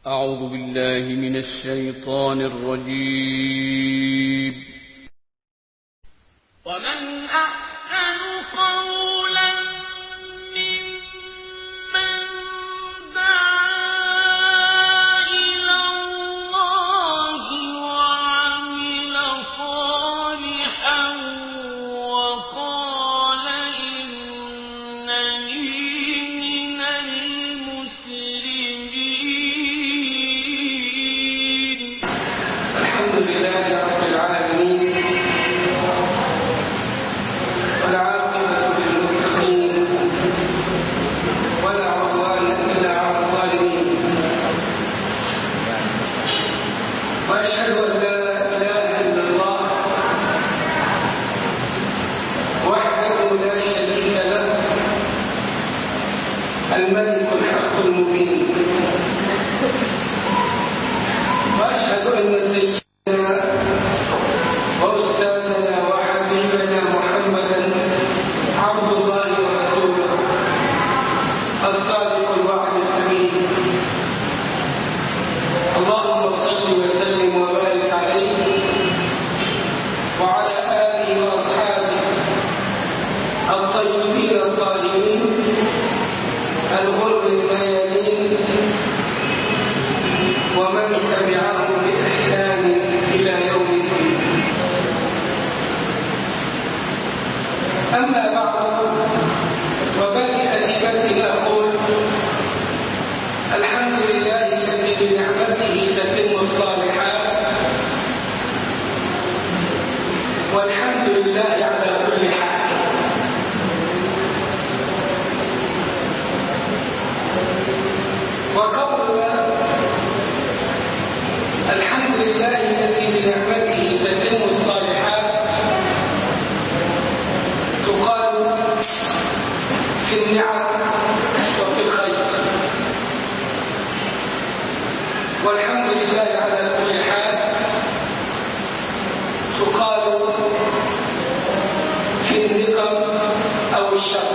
أعوذ بالله من الشيطان الرجيم ومن أحسن قولا ممن دعا إلى الله وعمل صالحا وقال إنني من المسلمين الحمد لله رب العالمين والعاقبة للمتقين ولا عدوان إلا على الظالمين وأشهد أن لا إله إلا الله وحده لا شريك له الملك الحق المبين وأشهد أن سيدنا وأستاذنا وحبيبنا محمدا عبد الله ورسوله الصادق الوعد الأمين اللهم صل وسلم وبارك عليه وعلى آله وأصحابه الطيبين الطاهرين الغر الميامين ومن تبعهم بإحسان إلى يوم الدين أما بعد وبالأدبة أقول الحمد لله الذي بنعمته تتم الصالحات والحمد لله على كل حال وقولنا الحمد لله الذي بنعمته تتم الصالحات تقال في النعم وفي الخير والحمد لله على كل حال تقال في النقم او الشر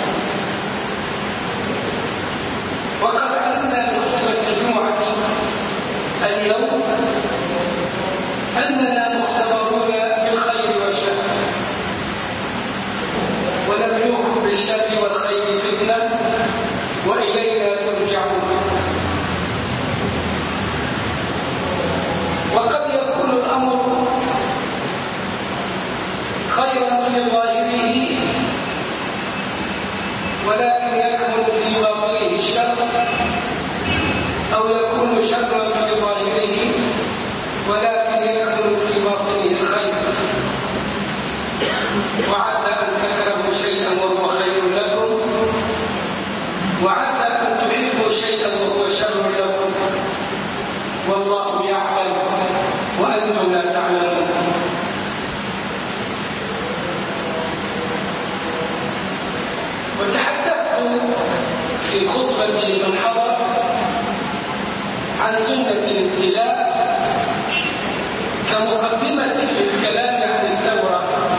وقد علمنا من خطبه الجمعه اليوم أننا مختبرون بالخير والشر ونبلوكم بالشر والخير فتنة وإلينا ترجعون وقد يكون الأمر خيرا في ظاهره ولكن يكمن في باطنه الشر أو يكون شرا في ظاهره ولكن يكون في باطنه الخير وعسى أن تكرهوا شيئا وهو خير لكم وعسى أن تحبوا شيئا وهو شر لكم والله يعلم وأنتم لا تعلمون وتحدثت في خطبة من حضر عن سنة الابتلاء كمقدمة للكلام عن الثورة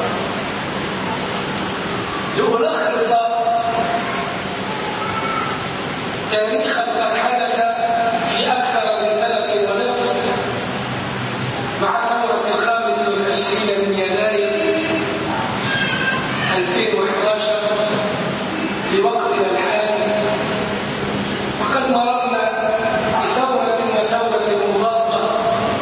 لألخص تاريخ قد حدث في أكثر من سنة ونصف مع ثورة الخامس والعشرين من يناير 2011 لوقتنا الحالي وقد مررنا بثورة وثورة مضادة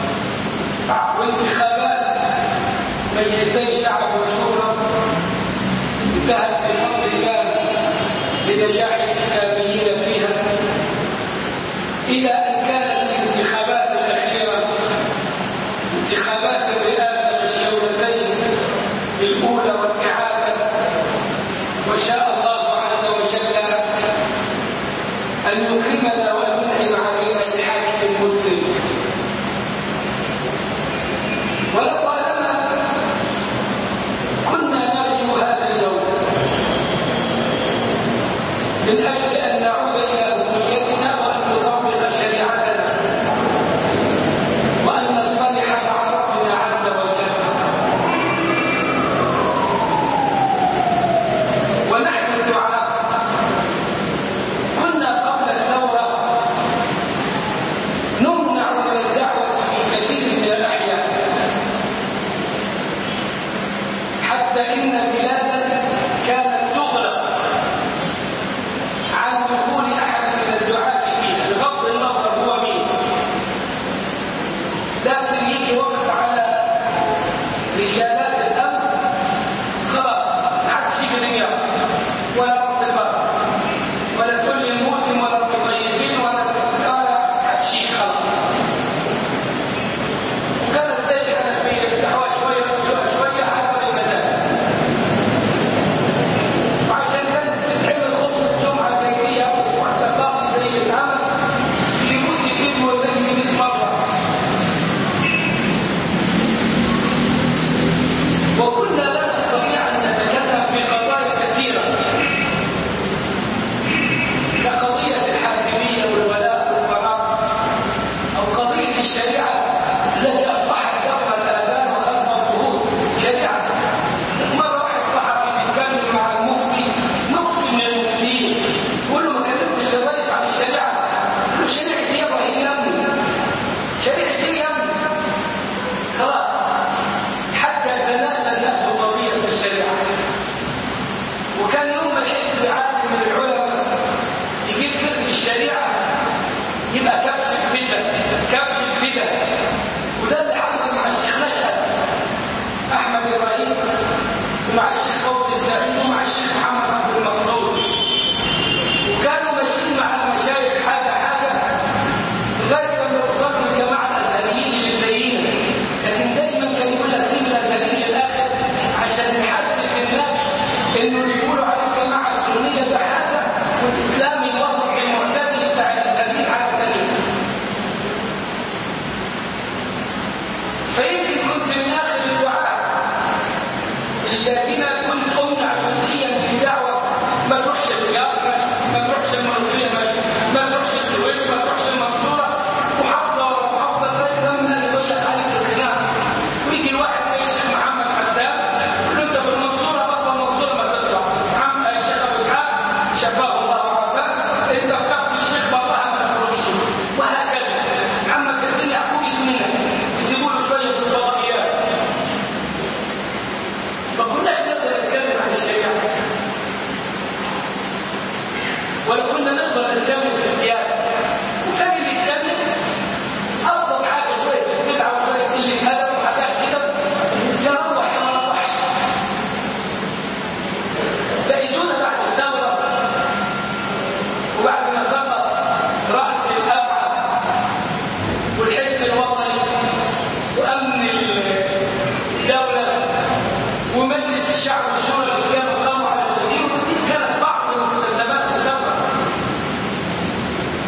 وانتخابات مجلسي شعب والشورى انتهت بفضل الله بنجاح الإسلاميين فيها إلى أن كانت الانتخابات الأخيرة انتخابات الرئاسة في الجولتين الأولى والإعادة وشاء الله عز وجل أن يكرمنا وأن ينعم علينا بحاكم مسلم ولطالما كنا نرجو هذا اليوم من أجل أن نعود إلى أمنيتنا وأن نطبق شريعتنا وأن نصطلح مع ربنا عز وجل ونحن الدعاء كنا قبل الثورة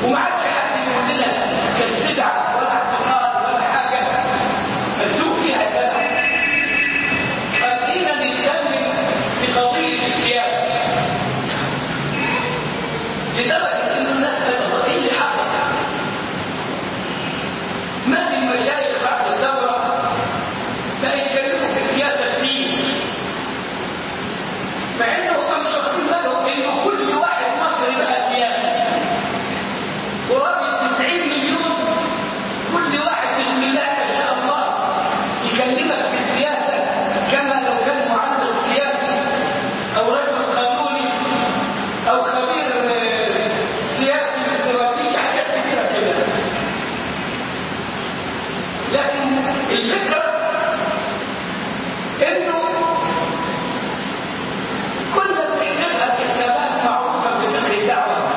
وما عادش حد يقول لنا كالبدع ولا اعتقاد ولا حاجه مكتوب فيها كلام خلينا نتكلم في قضيه الثياب لدرجه ان الناس بقت ايه اللي حصل ما من مشايخ بعد الثوره بقى يتكلموا في السياسه الدين مع انه هم مش واخدين بالهم انه كل واحد مصري بقى سياسي قرابه 90 مليون كل واحد بسم الله ما شاء الله يكلمك في السياسه كما لو كان معلق سياسي او رجل قانوني او خبير آه، سياسي استراتيجي حاجات كتيره كده لكن الفكره انه كنا بنكتبها كتابات معروفه في فقه الدعوه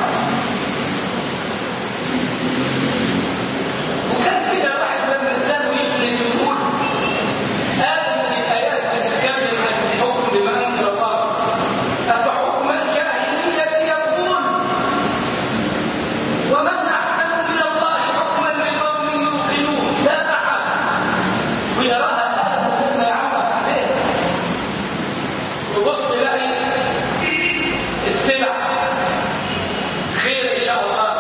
وكان كده واحد من الانسان يجري يقول هذه الايات تتكلم عن الحكم بما انزل الله افحكم الجاهليه يقول ومن احسن من الله حكما لقوم يوقنون لا احد ويراها هذا مما يعرف عليه وبص تلاقي السلع خير ان شاء الله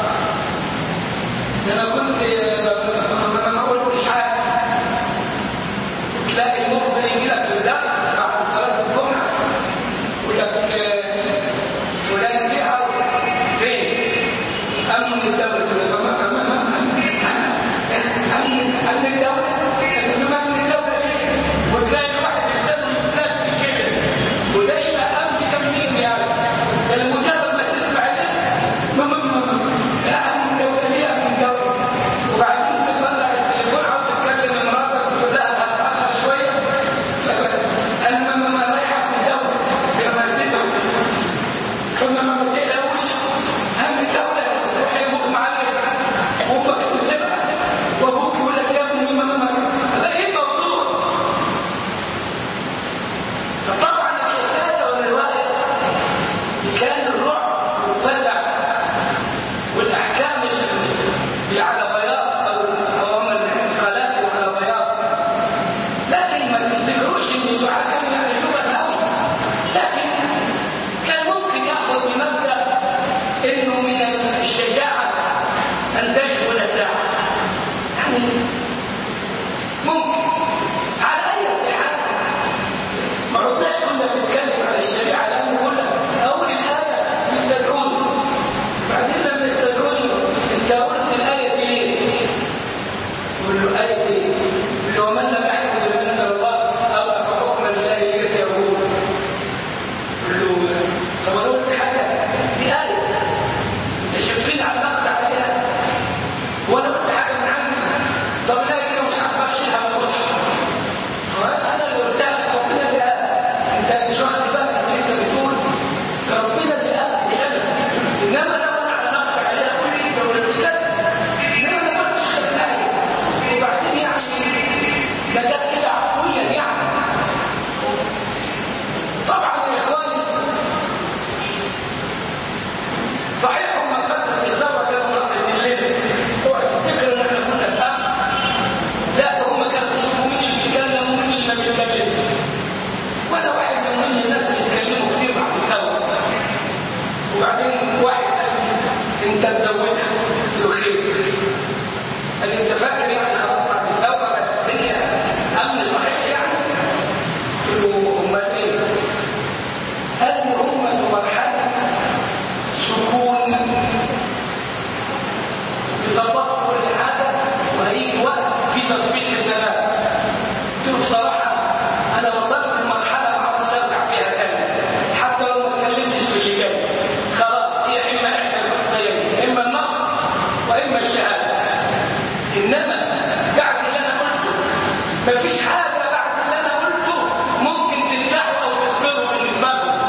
انا كنت انا ما قلتش حاجه تلاقي المخبر يجي لك في الدرس بعد صلاه الجمعه يقول لك فلان بيع فين؟ امن الدوله امن امن الدوله انما امن الدوله ليه؟ وتلاقي واحد يستخدم فلان في كده وده يبقى امن تمشي يعني المجرد ما تسمع ده لا امن الدوله ليه امن الدوله وبعدين تطلع التليفون عاوز تتكلم مراتك تقول لها هتاخر شويه انا ما ما رايحه في الدوله كما تدعو ثم ما بتقلقوش هم الدولة روح يبوك معاك وامك تسيبها وابوك يقول لك يا ابني ما ما هذا ايه الموضوع؟ فطبعا الحكاية والرواية كان الرعب مبتدع والاحكام اللي على بياض او او هم الانتقالات اللي على بياض لكن ما تفتكروش ان الدعاء كان يعني شبه قوي لكن كان ممكن ياخذ بمبدا انه من الشجاعه ان تشغل ساعه يعني ممكن على اي حال ما عدناش كنا بنتكلم على الشريعه لانه قلنا اول الايه يستدعوني بعدين لما يستدعوني انت قلت الايه دي ليه؟ يقول له ايه دي؟ يقول له ومن لم يحكم بما انزل الله او افحكم الجاهليه يقول يقول له طب انا قلت حاجه دي ايه شفتني على نفسي عليها وانا قلت حاجه من عندي طب لا كده مش عارف اشيلها من المصحف انا اللي قلتها ربنا اللي قال انت مش واخد بالك ان انت بتقول ده ربنا اللي قال مش انا انما لو انا على نفسي عليها قول لي لو الارتكاب انما انا ما قلتش الايه وبعدين يعني ده جت كده عفويا يعني طبعا يا اخواني صحيح هم فترة الثورة كانوا نقل الليل اوعى تفتكر ان احنا كنا نفهم لا ده هم كانوا يشوفوا مين اللي بيتكلم ومين اللي ما بيتكلمش وانا واحد من ضمن الناس اللي اتكلموا كتير بعد الثورة وبعدين واحد قال لي انت مزودها قلت له خير قال لي انت فاكر يعني خلاص بعد الثورة بقت الدنيا امن صحيح يعني قلت له امال ايه؟ قال لي هم مرحلة سكون بتطبق كل حاجة وهيجي وقت في تطبيق الزمان قلت له بصراحة أنا وصلت لمرحلة ما عرفتش أرجع فيها تاني حتى لو ما اتكلمتش في اللي جاي خلاص هي إما إحدى الحسنيين إما النصر وإما الشهادة إنما بعد اللي أنا قلته مفيش حاجة بعد اللي أنا قلته ممكن تمنعه أو تكفره بالنسبة له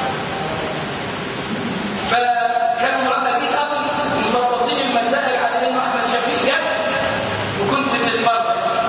فكانوا مرتبين قوي مظبطين المسائل على انه احمد شفيق جد وكنت تتفرج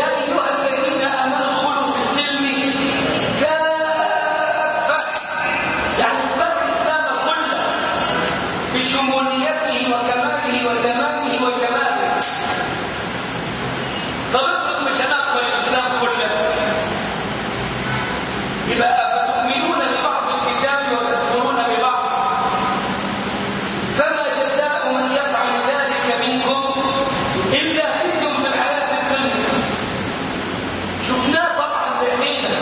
يا أيها الذين آمنوا ادخلوا في السلم كافة يعني اتبعوا الإسلام كله بشموليته وكماله وتمامه وجماله طب افرض مش هنقبل الإسلام كله يبقى أفتؤمنون ببعض الكتاب وتكفرون ببعض فما جزاء من يفعل ذلك منكم إلا خزي في الحياة الدنيا شفناه طبعا بعينينا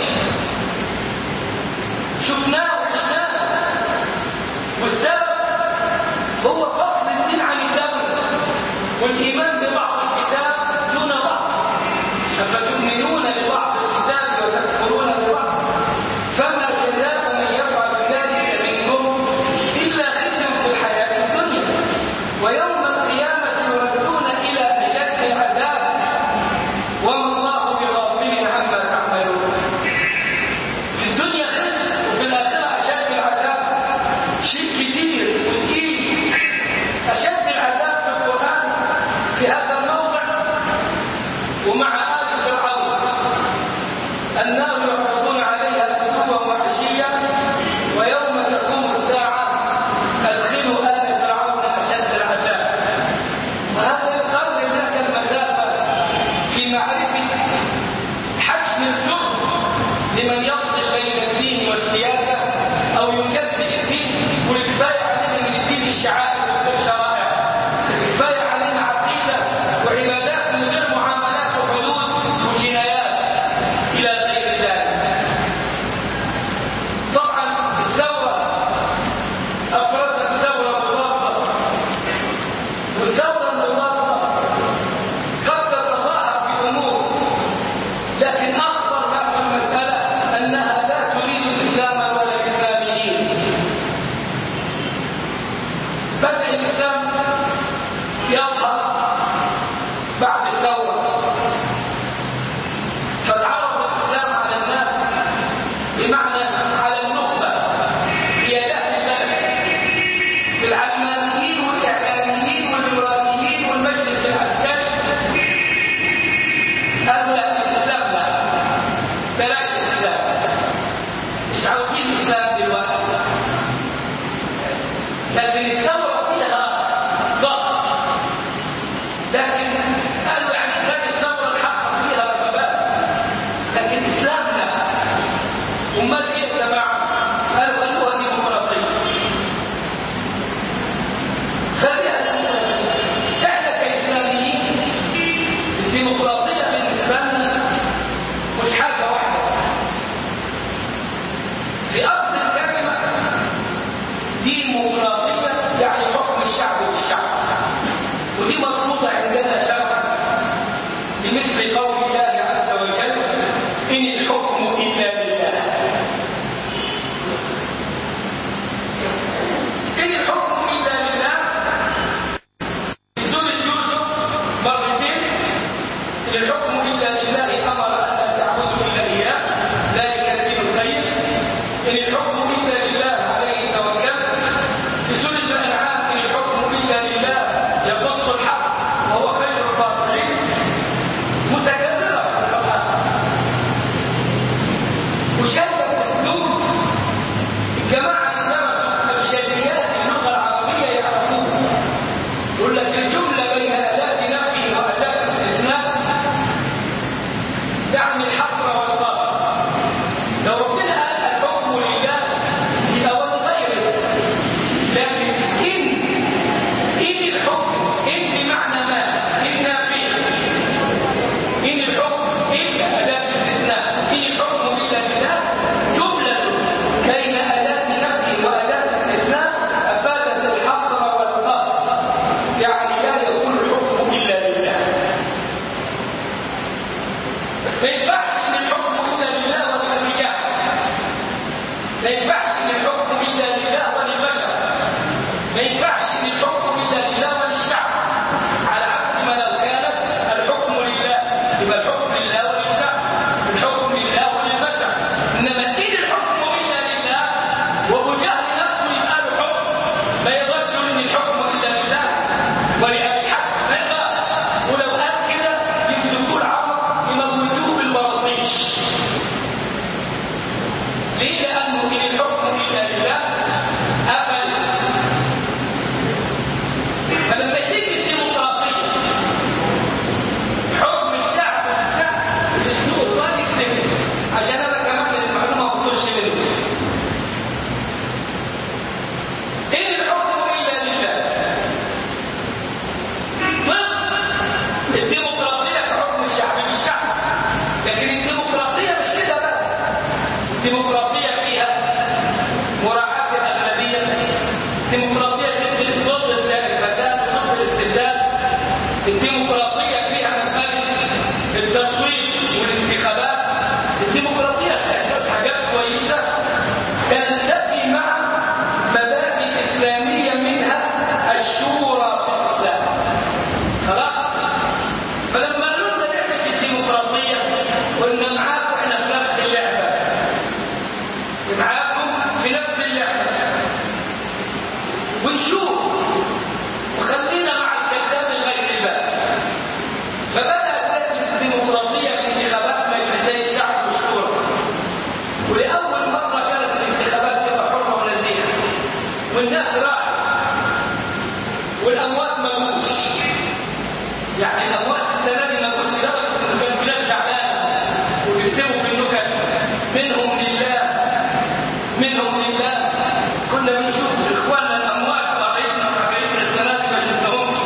شفناه وعشناه والسبب هو فصل الدين عن الدولة والإيمان ببعض الكتاب دون بعض أفتؤمنون ببعض الكتاب وتكفرون ببعض فما جزاء من يفعل ذلك منكم إلا خزي في الحياة الدنيا ويوم القيامة يردون إلى أشد العذاب وما الله بغافل عما تعملون في الدنيا خزي وفي الآخرة أشد العذاب شيء كتير وتقيل أشد العذاب في القرآن في هذا الموضع ومع آل فرعون النار يعرضون عليها غدوا وعشيا ويوم تقوم الساعة أدخلوا آل فرعون أشد العذاب وهذا يقرب لك المسافة في معرفة حسم الجرم لمن يفصل بين الدين والسياسة أو يكذب الدين والكفاية علينا من الدين الشعائر والشرائع كفاية علينا عقيدة وعبادات من غير معاملات وحدود وجنايات إلى غير ذلك طبعا الثورة أفرزت ثورة مضادة والثورة المضادة قد تتظاهر بأمور لكن أخطر ما في المسألة أنها لا تريد الإسلام ولا الإسلاميين بدأ الإسلام يظهر بعد الثورة فتعرض الإسلام على الناس بمعنى على النخبة قيادات البلد العلمانيين والإعلاميين والنورانيين والمجلس العسكري قالوا لا الإسلام لا بلاش الإسلام مش عاوزين الإسلام دلوقتي لكن الثورة فيها ضغط لكن قالوا يعني كان الثورة الحق فيها رغبات لكن الإسلام لا أمال إيه يا جماعة؟ قالوا خلوها ديمقراطية خليها ديمقراطية احنا كإسلاميين الديمقراطية بالنسبة لنا مش حاجة واحدة في أصل الكلمة ديمقراطية يعني حكم الشعب والشعب ودي مرفوضة عندنا شرعا بمثل قول الله عز وجل إن الحكم إلا لله إن الحكم إلا لله سورة يوسف مرتين إن الحكم إلا لله أمر أن لا تعبدوا إلا إياه ذلك الدين القيم إن الحكم إلا لله عليه توكلت في سورة الأنعام إن الحكم إلا لله يقص الحق وهو خير الفاصلين متكررة في القرآن وشدد أسلوب الجماعة اللي درسوا أبجديات اللغة العربية يعرفون يقول لك الجملة بين أداة نفي وأداة استثناء تعني الحصر والقصر لو ربنا قال الحكم لله يبقى هو غيره لكن إن إن الحكم إن بمعنى ما إن نافية إن الحكم إلا أداة استثناء إن الحكم إلا لله جملة بين أداة نفي وأداة استثناء أفادت الحصر والقصر يعني لا يكون الحكم إلا لله ما ينفعش ان الحكم الا لله وللرجال ما ينفعش ان الحكم الا لله وللبشر ما ينفعش ان الحكم الا لله وللشعب على عكس ما لو كانت الحكم لله يبقى الحكم لله وللشعب الحكم لله وللبشر انما ان الحكم الا لله وابو جهل نفسه يبقى له حكم ما يقدرش يقول ان الحكم الا لله ولابي حق ما يقدرش ولو قال كده يمسكوه العمر يموتوه كنا معاكم احنا في نفس اللعبة معاكم في نفس اللعبة ونشوف وخلينا مع الكذاب الغير الباب فبدأت الديمقراطية في انتخابات مجلسي الشعب والشورى ولأول مرة كانت الانتخابات تبقى حرة ونزيهة والناس راحت والأموات مجوش يعني الأموات السنة دي مجوش لدرجة إن كان بلاد زعلانة وبيكتبوا في النكت منهم لله منهم لله كنا بنشوف إخواننا الأموات قرايبنا وحبايبنا السنة دي ما شفناهمش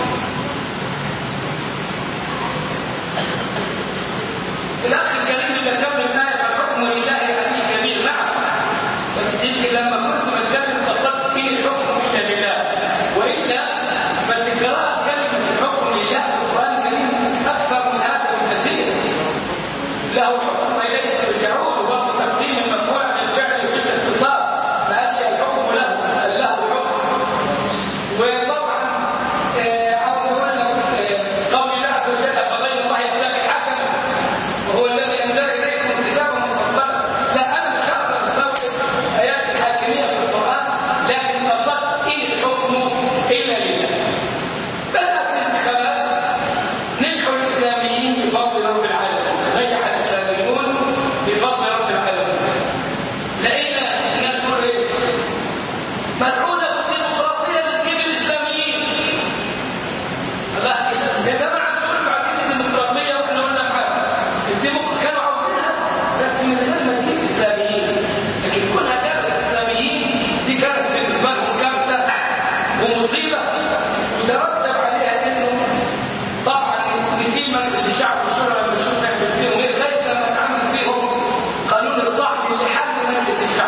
الأخ الكريم اللي كمل الآية فالحكم لله علي كبير نعم بس يمكن لما كنت بتكلم قصدت فيه الحكم إلا لله وإلا فتكرار كلمة الحكم لله في القرآن الكريم أكثر من هذا بكثير له حكم إليه ترجعون وبرضه تقديم المفعول عن الفعل في الاختصار ما قالش الحكم له بل له حكم وطبعا آه، عاوز اقول لك آه، قول الله عز وجل فبين الله يتبع حكما وهو الذي انزل اليكم كتابا مفصلا لا انا مش هقدر استوعب ايات الحاكميه في القران لكن قصدت ان الحكم الا لله بدات الانتخابات نجح الاسلاميين بفضل رب العالمين نجح الاسلاميون بفضل رب العالمين لقينا الناس تقول ايه مدعونا بالديمقراطيه لتجيب الاسلاميين لا يا جماعه انتوا عايزين الديمقراطيه واحنا قلنا حاجه الديمقراطيه كانوا عاوزينها بس من غير ما تجيب اسلاميين لكن كونها جابت اسلاميين دي كانت بالنسبه لهم كارثه ومصيبه وترتب عليها انه طبعا نسيب مجلس الشعب والشورى لما نشوف نعمل فيهم ايه ليس لما نعمل فيهم قانون الطعن اللي حل مجلس الشعب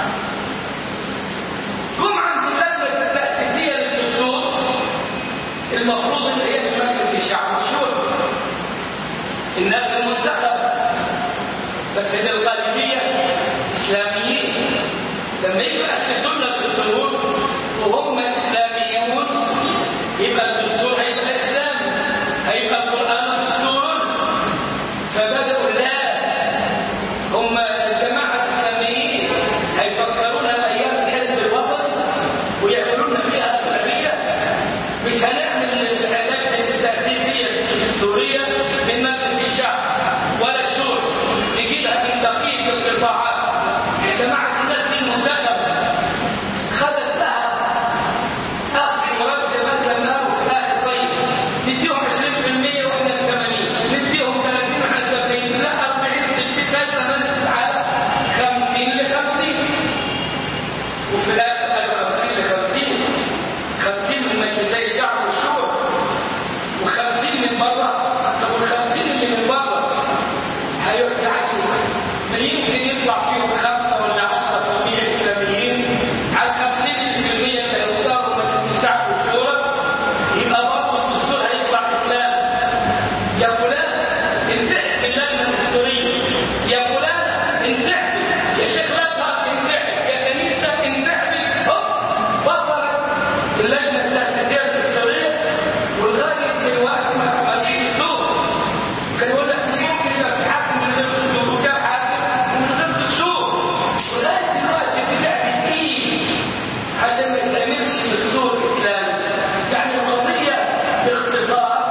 جم عند اللجنه التاسيسيه للدستور المفروض ان هي في مجلس الشعب والشورى الناس المنتخبه بس للغالبيه اسلاميين لما يجوا ياسسوا لنا الدستور وهم اسلاميون يبقى الدستور هيبقى اسلامي هيبقى القران دستور فبداوا لا هم الجماعه الاسلاميين هيفكرونا بايام الحزب الوطني ويعملوا لنا فيها اغلبيه مش هنعمل اللجنه التاسيسيه الدستوريه من مجلس الشعب ولا الشورى نجيبها من دقيق القطاعات يا جماعه الناس دي المنتخبه خدت لها اخر مرتب مثلا او اخر طيب نديهم 20% واحنا 80 نديهم 30 واحنا 70 لا 40 نديك لازم ننزل على 50 ل 50 وفي الاخر قالوا 50 ل 50 50 من مجلسي الشعب والشورى و50 من بره طب وال 50 اللي من بره هيروح يعني ما يمكن يطلع فيهم خمسه ولا 10% اسلاميين على 50% اللي هيختاروا مجلس الشعب والشورى يبقى برضه الدستور هيطلع اسلام يا فلان انسحب اللجنه الدستوريه يا فلان انسحب يا شيخ الازهر انسحب يا كنيسه انسحب هوب بطلت اللجنه التاسيسيه الدستوريه ولغايه دلوقتي ما ما فيش دستور كان يقول لك مش ممكن يبقى في حاكم من غير دستور وكان حاكم من غير دستور ولغايه دلوقتي في لعبه ايه عشان ما يتعملش دستور اسلامي يعني القضيه باختصار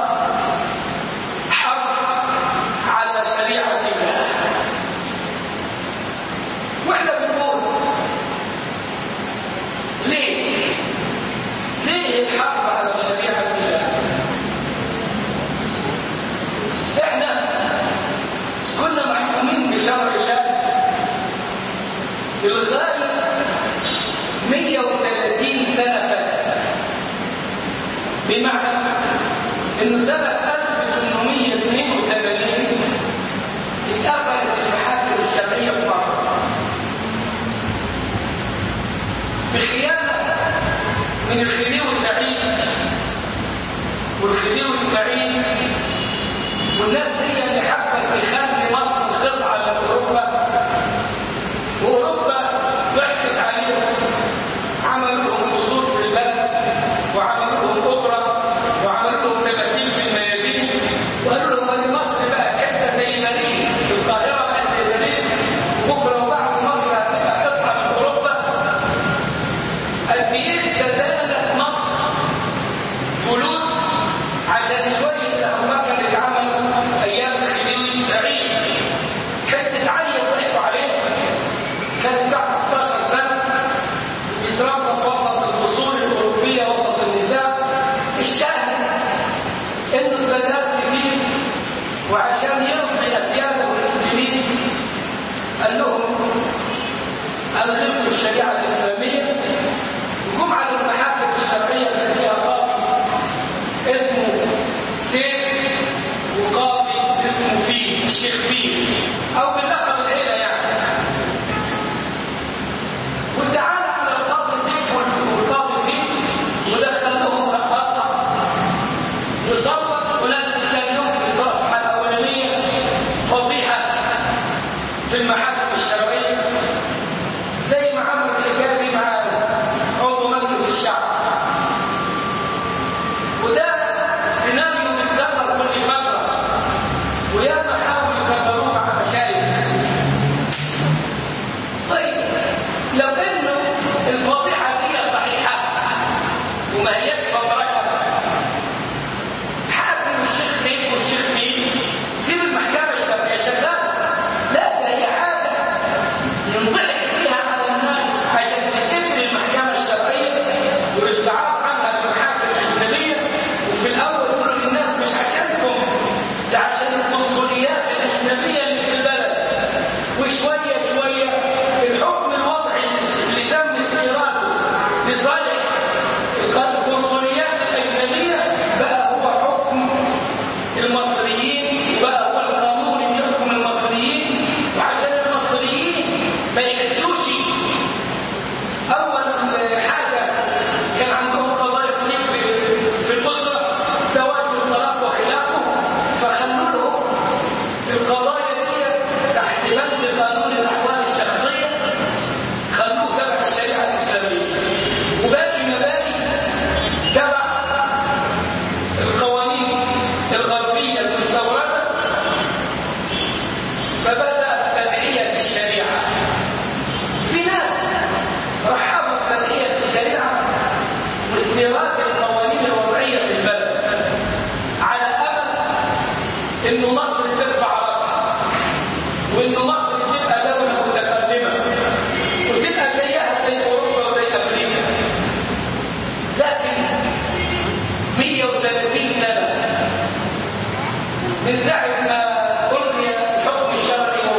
حرب على شريعه الله واحنا بنقول ليه ليه الحرب على شريعه الله احنا كنا محكومين بشرع الله لغايه 130 سنه فاتت بمعنى انه سنه 1882 اتقفلت المحاكم الشرعيه في مصر بخيانه من الخديوي الزعيم والخديوي الزعيم والناس هي اللي حبت تخلي مصر خضعه لاوروبا واوروبا ضحكت عليهم عملوا لهم قصور في البلد وعملوا لهم اوبرا للاسياد والمسلمين قال لهم الغوا الشريعه الاسلاميه جم على المحاكم الشرعيه اللي فيها قاضي اسمه سيف وقاضي اسمه فيه الشيخ فيه او بلقب العيله يعني وتعالى على القاضي سيف والقاضي فيه ودخلهم رقاصه يصور ونزل كان يوم في الصفحه الاولانيه فضيحه في المحاكم الشرعيه زي ما عمل الحجابي مع عضو مجلس الشعب وده سيناريو بيتكرر كل فتره وياما حاولوا يكرروه مع مشايخ طيب لو انه الفضيحه دي صحيحه وما هياش فبركه حاكم الشيخ سيف والشيخ مين سيب المحكمه الشرعيه شغاله لا ده هي عاده ينضحك فيها على الناس عشان تتم المحكمه الشرعيه والاستعراض عنها في المحاكم الاجنبيه وفي الاول يقولوا للناس مش عشانكم ده عشان القنصليات الاجنبيه اللي في البلد وشويه شويه الحكم الوضعي اللي تم استيراده لصالح القنصليات الاجنبيه بقى هو حكم المصريين بقى هو القانون اللي يحكم المصريين وعشان المصريين ما يحسوش اول حاجه كان عندهم قضايا كتير في- في الاسره زواج والطلاق وخلافه فخلوا لهم القضايا دي تحت بند قانون الاحوال الشخصيه خلوه تبع الشريعه الاسلاميه وباقي مبادئ تبع القوانين الغربية المستوردة فبدأت تدعية الشريعة في ناس رحبوا بتدعية الشريعة واستيراد القوانين الوضعية في البلد على أمل إنه مصر ترفع رأسها وإنه مصر تبقى دولة متقدمة وتبقى زيها زي أوروبا وزي أمريكا لكن 130 سنة من ساعة ما ألقي الحكم الشرعي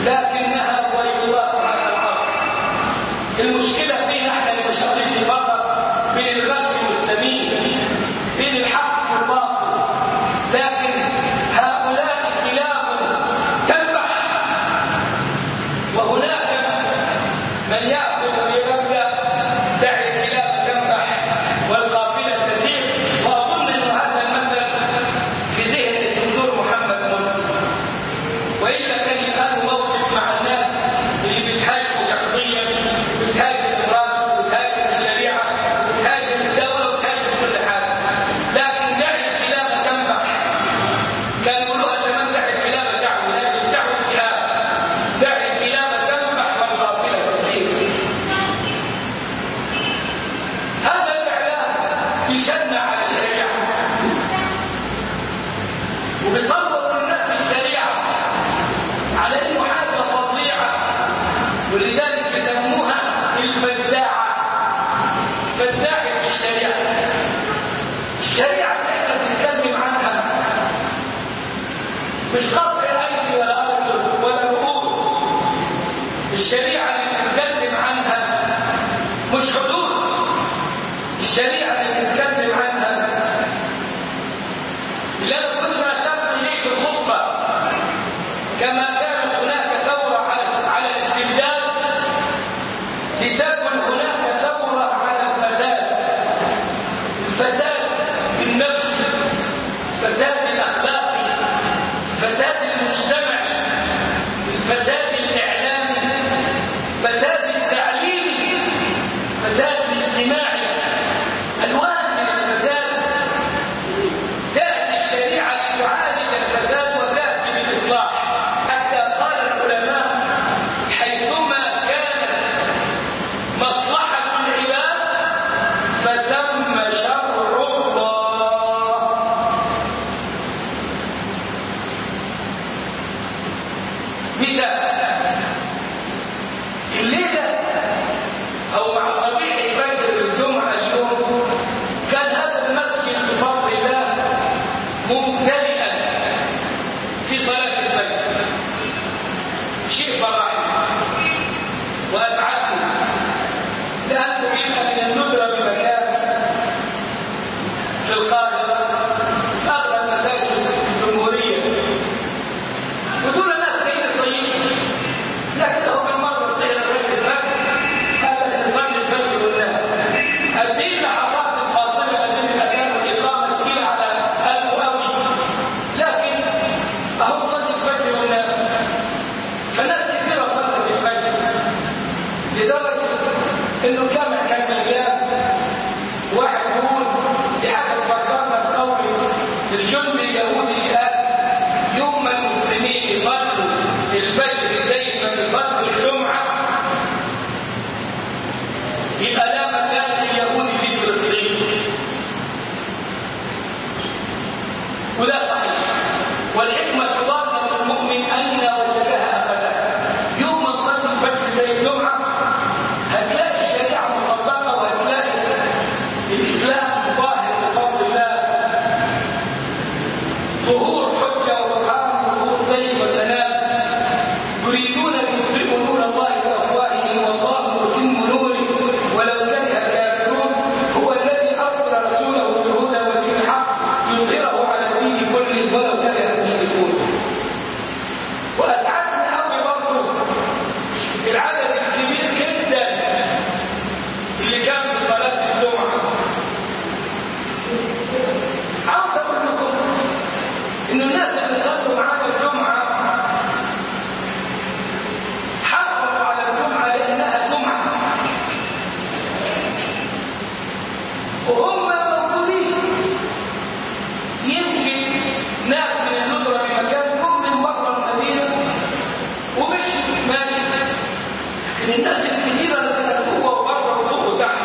لكنها بيضاء على الارض المشكله فينا احنا المشاغبين فقط بين الغرب والمسلمين بين الحق والباطل لكن هؤلاء كلاب تذبح وهناك من ياخذ بمبدا دع الكلاب تنبح والقافله تسير واظن ان هذا المثل في ذهن الدكتور محمد مرسي والا كان يبقى له موقف مع الناس اللي بتهاجمه شخصيا بتهاجم الراجل بتهاجم الشريعه بتهاجم الدوله وبتهاجم كل حاجه لكن دع الكلاب تنبح كان يقولوها زمان دع الكلاب تعوي لكن تعوي الكلاب دع الكلاب تنبح والقافله تسير هذا الاعلام يشنع على الشريعه وبيطور الناس الشريعه على انه حاجه فظيعه ولذلك بيسموها الفزاعه فزاعه الشريعه الشريعه اللي احنا بنتكلم عنها مش قطع ايدي ولا ارجل ولا رؤوس الشريعه اللي بنتكلم عنها مش حدود الشريعه اللي بنتكلم عنها اللي انا كل ما اشرت اليه في الخطبه كما كانت هناك ثوره على على الاستبداد لتكن هناك ثوره على الفساد الفساد النفسي الفساد الاخلاقي الفساد المجتمعي الفساد الاعلامي الفساد التعليمي الفساد الاجتماعي الوان من الفساد تأتي الشريعة لتعالج الفساد وتأتي بالإصلاح حتى قال العلماء حيثما كانت مصلحة العباد فتم شرع الله مثال الليلة أو مع طبيعة فجر الجمعة اليوم كان هذا المسجد بفضل الله ممتلئا في صلاة الفجر شيء فرحني وأسعدني لأنه يبقى من الندرة بمكان في القاهرة في أغلب مساجد الجمهورية ودول ناس كيف طيبين لكن هو بالمرة صير الرجل الفجر هذا يصلي الفجر والناس هذه اللحظات الفاصلة بين الأذان والإقامة تقيلة على قلبه قوي لكن أهو صلي الفجر والناس فناس كثيرة صلت الفجر لدرجة إنه جامع كان مليان واحد يقول لأحد فكرنا بقول الجند اليهودي اللي قال يوم المسلمين يصلوا الفجر زي ما بيصلوا الجمعة يبقى لا مكان لليهود في فلسطين وده صحيح والحكمة تضاد المؤمن أن وجدها أبدا يوم ما نصلي الفجر زي الجمعة هتلاقي الشريعة مطبقة وهتلاقي الإسلام ظاهر بفضل الله ظهور حجة وبرهان ظهور سيد وسلام يريدون ليطفئوا نور الله بأفواههم والله متم نوره ولو كره الكافرون هو الذي أرسل رسوله بالهدى ودين الحق يظهره على الدين كله ولو كره المشركون وأسعدني أوي برضه العدد الكبير جدا اللي كان في صلاة الجمعة عاوز أقول لكم إن الناس اللي صلوا معانا الجمعة حافظوا على الجمعة لأنها جمعة وهم موجودين يمكن ناس من الندرة بمكان كل من بره المدينة ومشي ماشي لكن الناس الكثيرة اللي كانت جوه وبره وفوق وتحت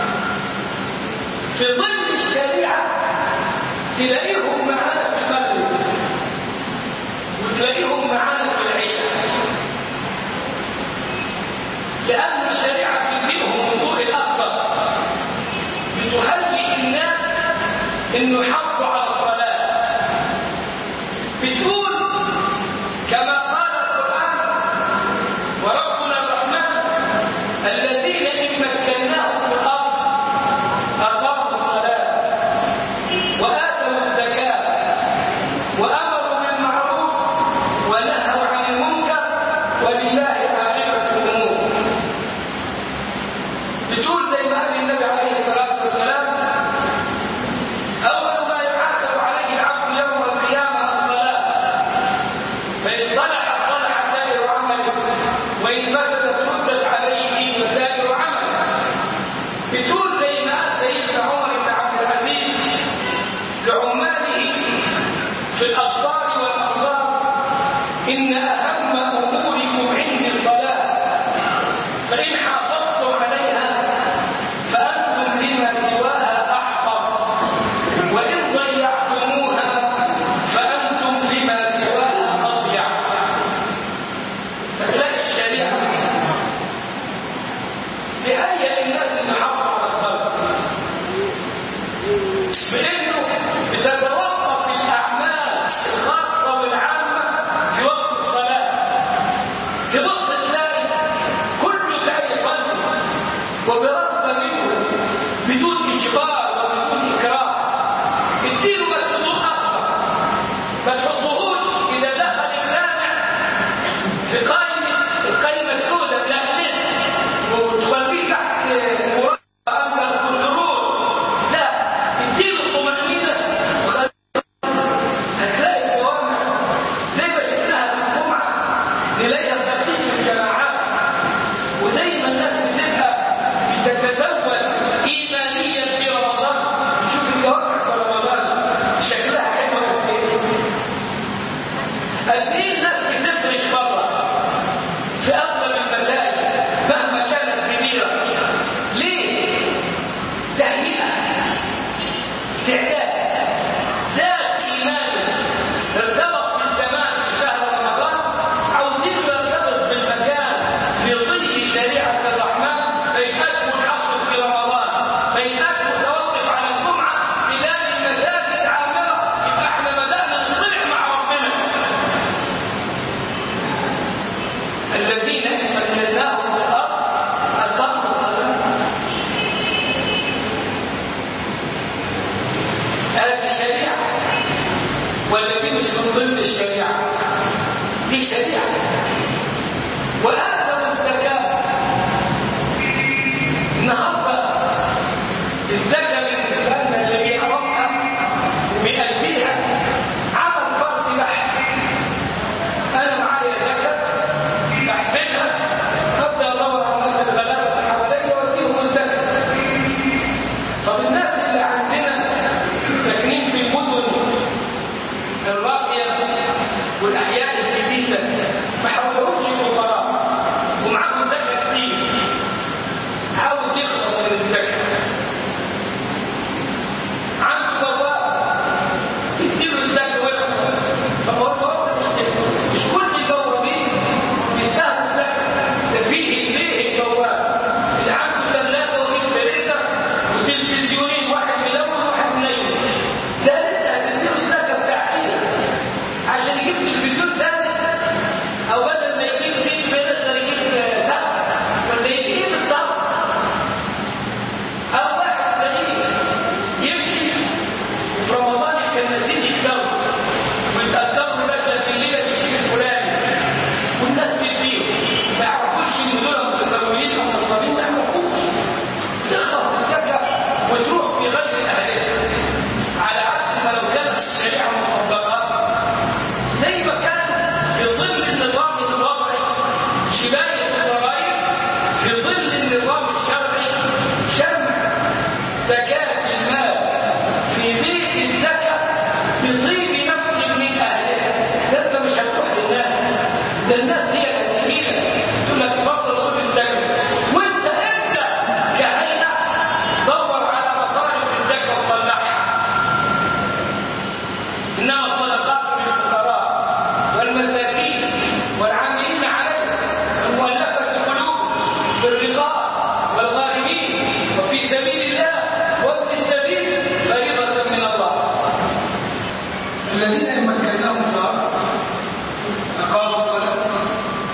في ظل الشريعة تلاقيهم معانا في المغرب وتلاقيهم معانا في العشاء لأن الشريعة تديهم الضوء الأخضر بتهيئ الناس إنه يحافظوا على الصلاة بتقول كما قال القرآن ولله عاقبة الأمور بتقول زي ما قال النبي عليه الصلاة والسلام أول ما يحاسب عليه العبد يوم القيامة الصلاة فإن صلحت صلح سائر عمله وإن فسدت ردت عليه وسائر عمله بتقول زي ما قال سيدنا عمر بن عبد العزيز لعماله في الأسطار والأمصار إن أهم أموركم عندي الصلاة فإن حافظتم عليها فأنتم لما سواها أحفظ وإن ضيعتموها فأنتم لما سواها أضيع فتلاقي الشريعة بهيئ الناس المحافظة على الصلاة بأنه بتتوقف الأعمال الخاصة والعامة في وقت الصلاة تبص تلاقي كله لا يصلي وبرغبة منه بدون إجبار وبدون إكراه اديله مسؤول أصلا ما تحطوهوش إذا دخل الجامع في قائمة القائمة السوداء بلاك وتخليه تحت مربع أمر الكنترول لا اديله الطمأنينة وخليه هتلاقي الجوامع زي ما شفناها في الجمعة نلاقيها ترتيب الجماعات وزي ما الناس بتبقى بتتزود إيمانيا في رمضان نشوف الجوامع في رمضان شكلها حلو قد إيه قد إيه الناس بتفرش بره في أفضل المساجد مهما كانت كبيرة ليه؟ تهيئة استعداد ذات إيمان ارتبط بالزمان في شهر رمضان عاوزين يرتبط بالمكان في ظل شريعة الرحمن ما يبقاش منحصر في رمضان ما يبقاش متوقف على الجمعة تلاقي المساجد عامرة يبقى احنا بدأنا نصلح مع ربنا الذين إن مكناهم في الأرض أقاموا الصلاة هذه الشريعة والذين مش من ضمن الشريعة دي شريعة وآتوا الزكاة النهارده الزكاة بالنسبة لنا اللي بيعرفها بقلبها عمل فرض بحث أنا معايا زكاة بحسبها أبدأ أدور على الناس الغلابة اللي حواليا وأديهم الزكاة طب الناس اللي عندنا ساكنين في المدن الراقية والأحياء الجديدة ما حولهمش فقراء ومعاهم زكاة كتير عاوز يخلص من الزكاة عنده بواب يديله الزكاة ويخلص طب هو البواب ده مش مش كل البوابين بيستاهلوا الزكاة ده فيه ليه البواب اللي عنده ثلاجة وريفريزر وتلفزيونين واحد ملون وواحد منيل ده لسه هتديله الزكاة بتاعتيه عشان يجيب تلفزيون ثاني او بدل ما يجيب ريفريزر يجيب سقف ولا يجيب ايه بالظبط او واحد غريب يمشي في رمضان الكناسين يتجوز ويتقدموا له مثلا في الليله بالشيء الفلاني والناس بتبيع ما يعرفوش ان دول متسولين او نصابين ما يعرفوش تخلص الزكاه وتروح في غير اهلها على عكس ما لو كانت الشريعه مطبقه زي ما كان في ظل النظام الوضعي شباية الضرائب في ظل النظام الشرعي شمع زكاة المال في بيت الزكاة بطيب نفس من أهلها لسه مش هتروح للناس ده الناس هي الجميلة تقول لك تفضل خد الزكاة وانت انت كهيئة دور على مصارف الزكاة وطلعها إنما الصدقات للفقراء والمساكين والعاملين عليها والمؤلفة القلوب بالرقاب والغارمين وفي سبيل الله وابن السبيل فريضة من الله الذين إن مكناهم في الأرض أقاموا الصلاة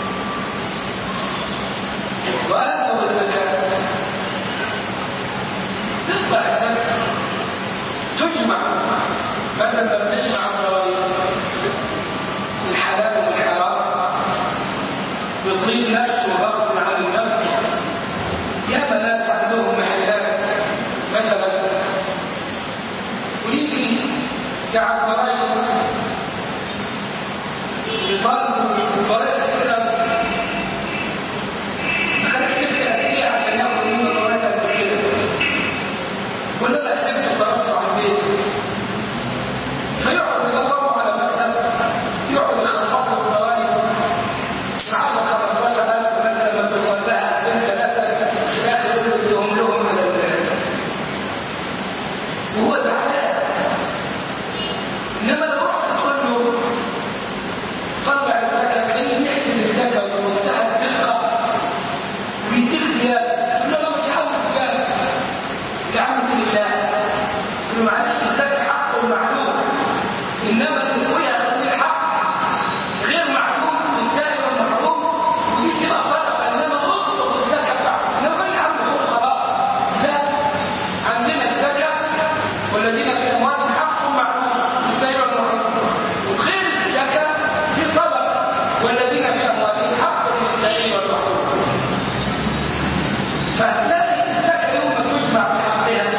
فتلاقي الزكاة يوم ما تجمع بحقها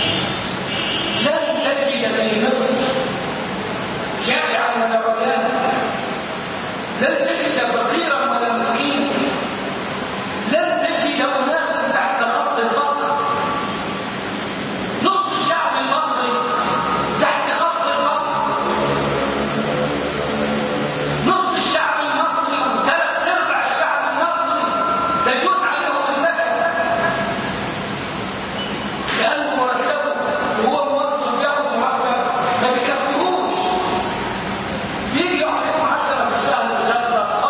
لن تجد كلمة جائعا ولا عريانا لن تجد فقيرا ولا مسكينا لن تجد اناسا تحت خط الفقر نصف الشعب المصري تحت خط الفقر نصف الشعب المصري وثلاث ارباع الشعب المصري تجوز عليهم الزكاه لأنه مرتبه وهو موظف ياخد مرتب ما بيكفيهوش بيجي يعطيهم 10 في الشهر وثلاثة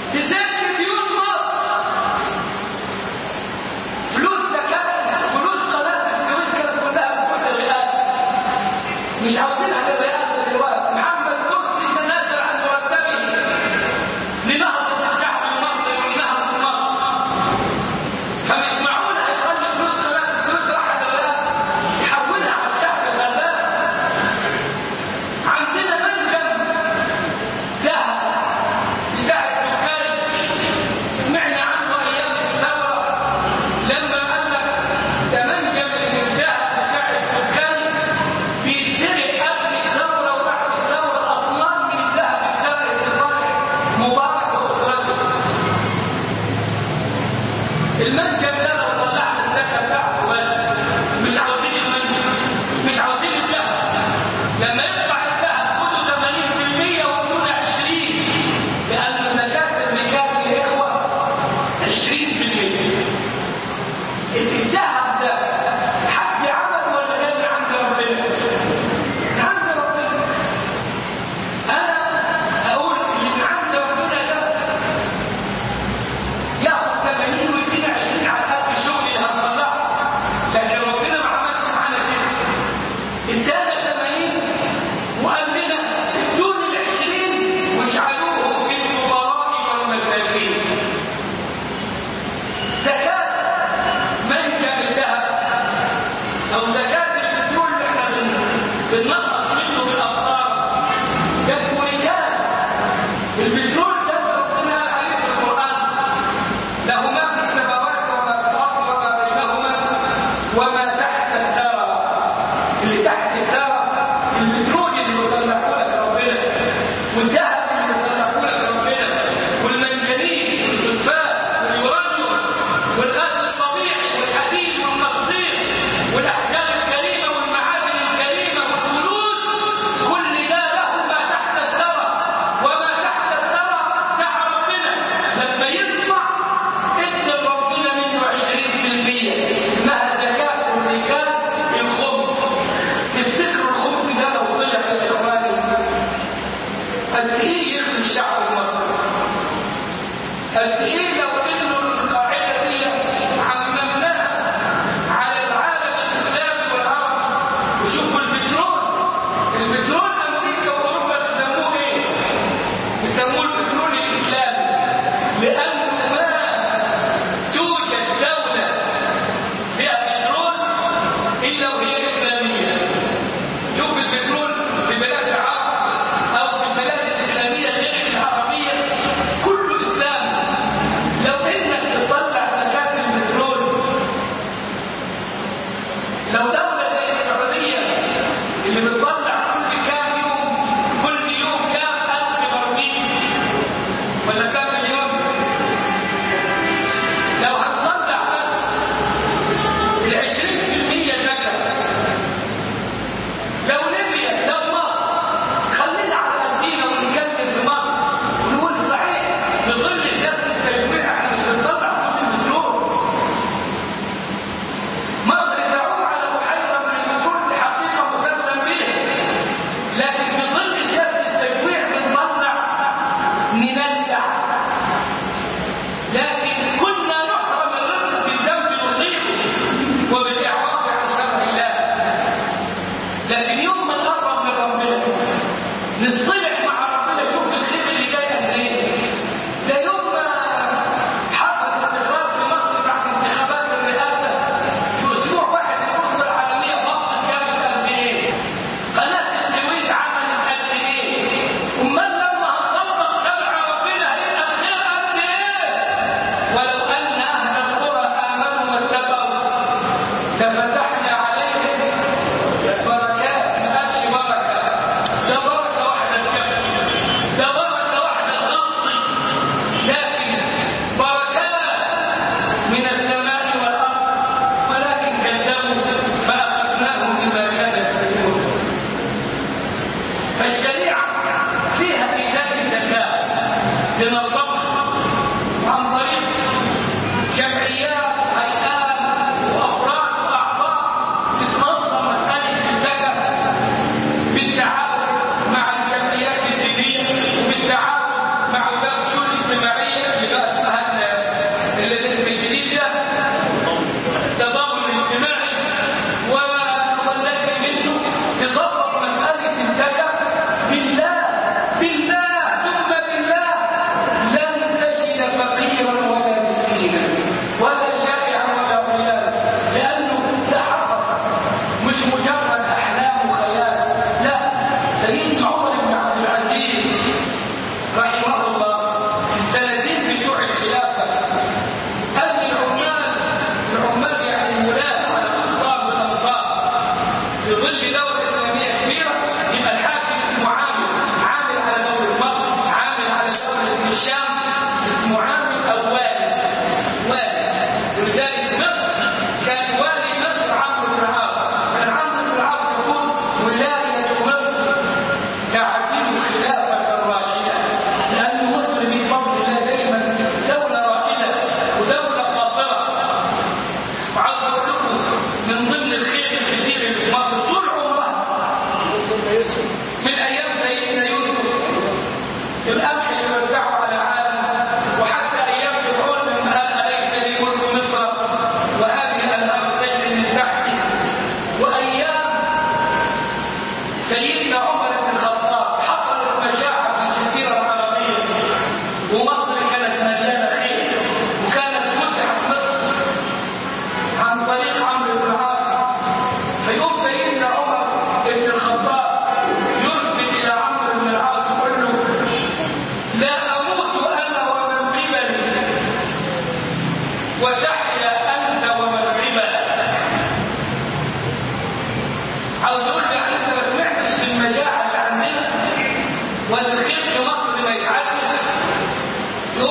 تسد ديون مصر فلوس زكاة فلوس قناة السويس كانت كلها بتروح الرئاسة مش عاوزينها للرئاسة دلوقتي محمد مرسي تنازل عن مرتبه لنهضة الشعب المصري ولنهضة مصر فمش معقول هيخلي فلوس قناة السويس راحت الرئاسة يحولها على الشعب الغلبان عندنا منجم ذهب بتاع السكري سمعنا عنه ايام الثوره لما قال لك ده منجم من الذهب بتاع السكري بيتسرق قبل الثوره وبعد الثوره اطنان من الذهب اتسرقت لصالح مبارك واسرته المنجم ده لو طلعنا الزكاه بتاعته بس مش عاوزين المنجم مش عاوزين الذهب لما يطلع الذهب خدوا 80% وقولوا 20 لان زكاه الركاب يا اخوه 20% الذهب ده حد عمل ولا كان من عند ربنا؟ من عند ربنا انا اقول اللي من عند ربنا ده ياخد 80 ويدينا 20 على قد الشغل اللي هنطلعه لكن ربنا ما عملش معانا كده ادانا 80 وقال لنا ادوني ال 20 واجعلوهم في الفقراء والمساكين زكاة منجم الذهب أو زكاة البترول اللي احنا بن- بننقص منه بالأمطار ده اسمه ركاب البترول ده ربنا قال عليه في القرآن له ما في السماوات وما في الأرض وما بينهما وما تحت الثرى اللي تحت الثرى البترول اللي بيطلعه لك ربنا والذهب اللي بيطلعه لك ربنا والمنجنيق والفوسفات واليورانيوم والغاز الطبيعي والحديد والمصدير والاحجار الكريمه والمعادن الكريمه والفلوس كل ده له ما تحت الثرى وما تحت الثرى دع ربنا لما يطلع ادى ربنا منه 20% اسمها زكاه الركاب الخبز تفتكروا الخبز ده لو طلع يا اخواني قد ايه يخلي الشعب المصري قد ايه لو انه القاعده دي عممناها على العالم الاسلامي والعربي وشوفوا البترول البترول امريكا واوروبا بيسموه ايه؟ بيسموه البترول الاسلامي لانه ما توجد دوله فيها بترول الا وهي اسلاميه شوف البترول في بلاد العرب او في البلاد الاسلاميه غير العربيه كله اسلام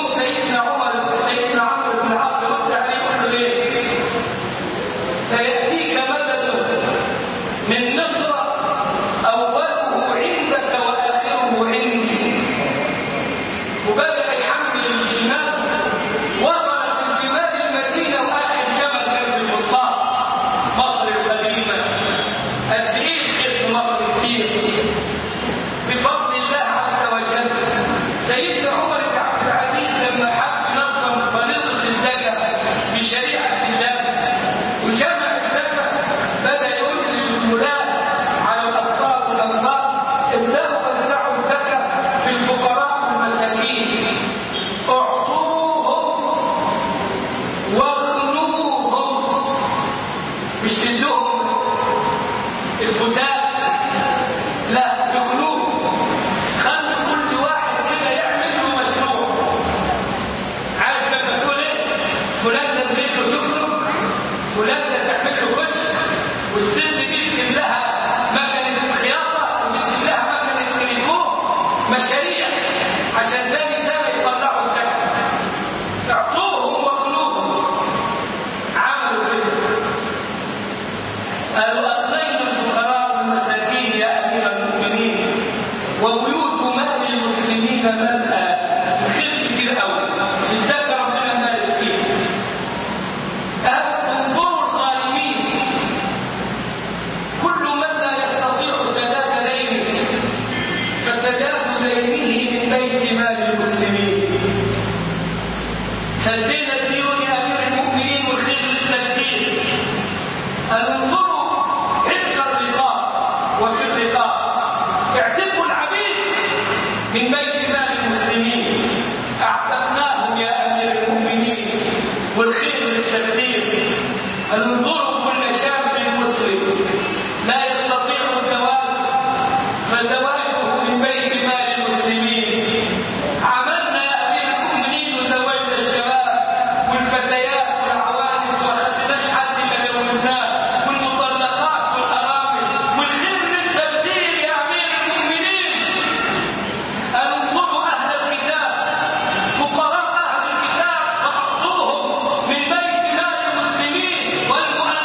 يوم سيدنا عمر سيدنا عمرو بن العاص رد عليه يقول له ايه؟ سيأتيك مدد من مصر أوله عندك وآخره عندي وبدأ يحمل الشمال وصل في شمال المدينة وآخر جبل كان في الفسطاط مصر القديمة قد إيه الخير في مصر كتير بفضل الله عز وجل سيدنا عمر بن عبد العزيز لما حب نظم فريضة الزكاة بشريعة الله وجمع الزكاة بدأ ينزل الولاة على الأطفال والأنصار ابدأوا وزعوا الزكاة في الفقراء والمساكين اعطوهم واغنوهم مش تدوهم الفتاة لا يغنوهم خلوا كل واحد كده يعمل له مشروع عارف لما تقول ايه فلان ده تريد له تخرج فلان ده تعمل له كشك والست دي تجيب لها مكنه خياطه وتجيب لها مكنه تريكو مشاريع عشان تاني سنه يطلعوا الزكاه اعطوهم واغنوهم عملوا كده قالوا أغنينا الفقراء والمساكين يا أمير المؤمنين وبيوت مال المسلمين ملأى الخير كتير قوي ازاي ربنا مالك فيه انظروا الظالمين كل من لا يستطيع سداد دينه فسداد دينه من بيت مال المسلمين سدينا الديون يا امير المؤمنين والخير للتسديد انظروا عتق الرقاب وفي الرقاب اعتقوا العبيد من بيت مال المسلمين اعتقناهم يا امير المؤمنين والخير للتسديد انظروا كل شاب مسلم لا يستطيع الزواج فزواجه من بيت مال المسلمين عملنا يا امير المؤمنين وزوجنا الشباب والفتيات والعوانس واخذناش حد الا جوزناه والمطلقات والارامل والخير للتبديل يا امير المؤمنين انظروا اهل الكتاب فقراء اهل الكتاب فاعطوهم من بيت مال المسلمين والمؤمنين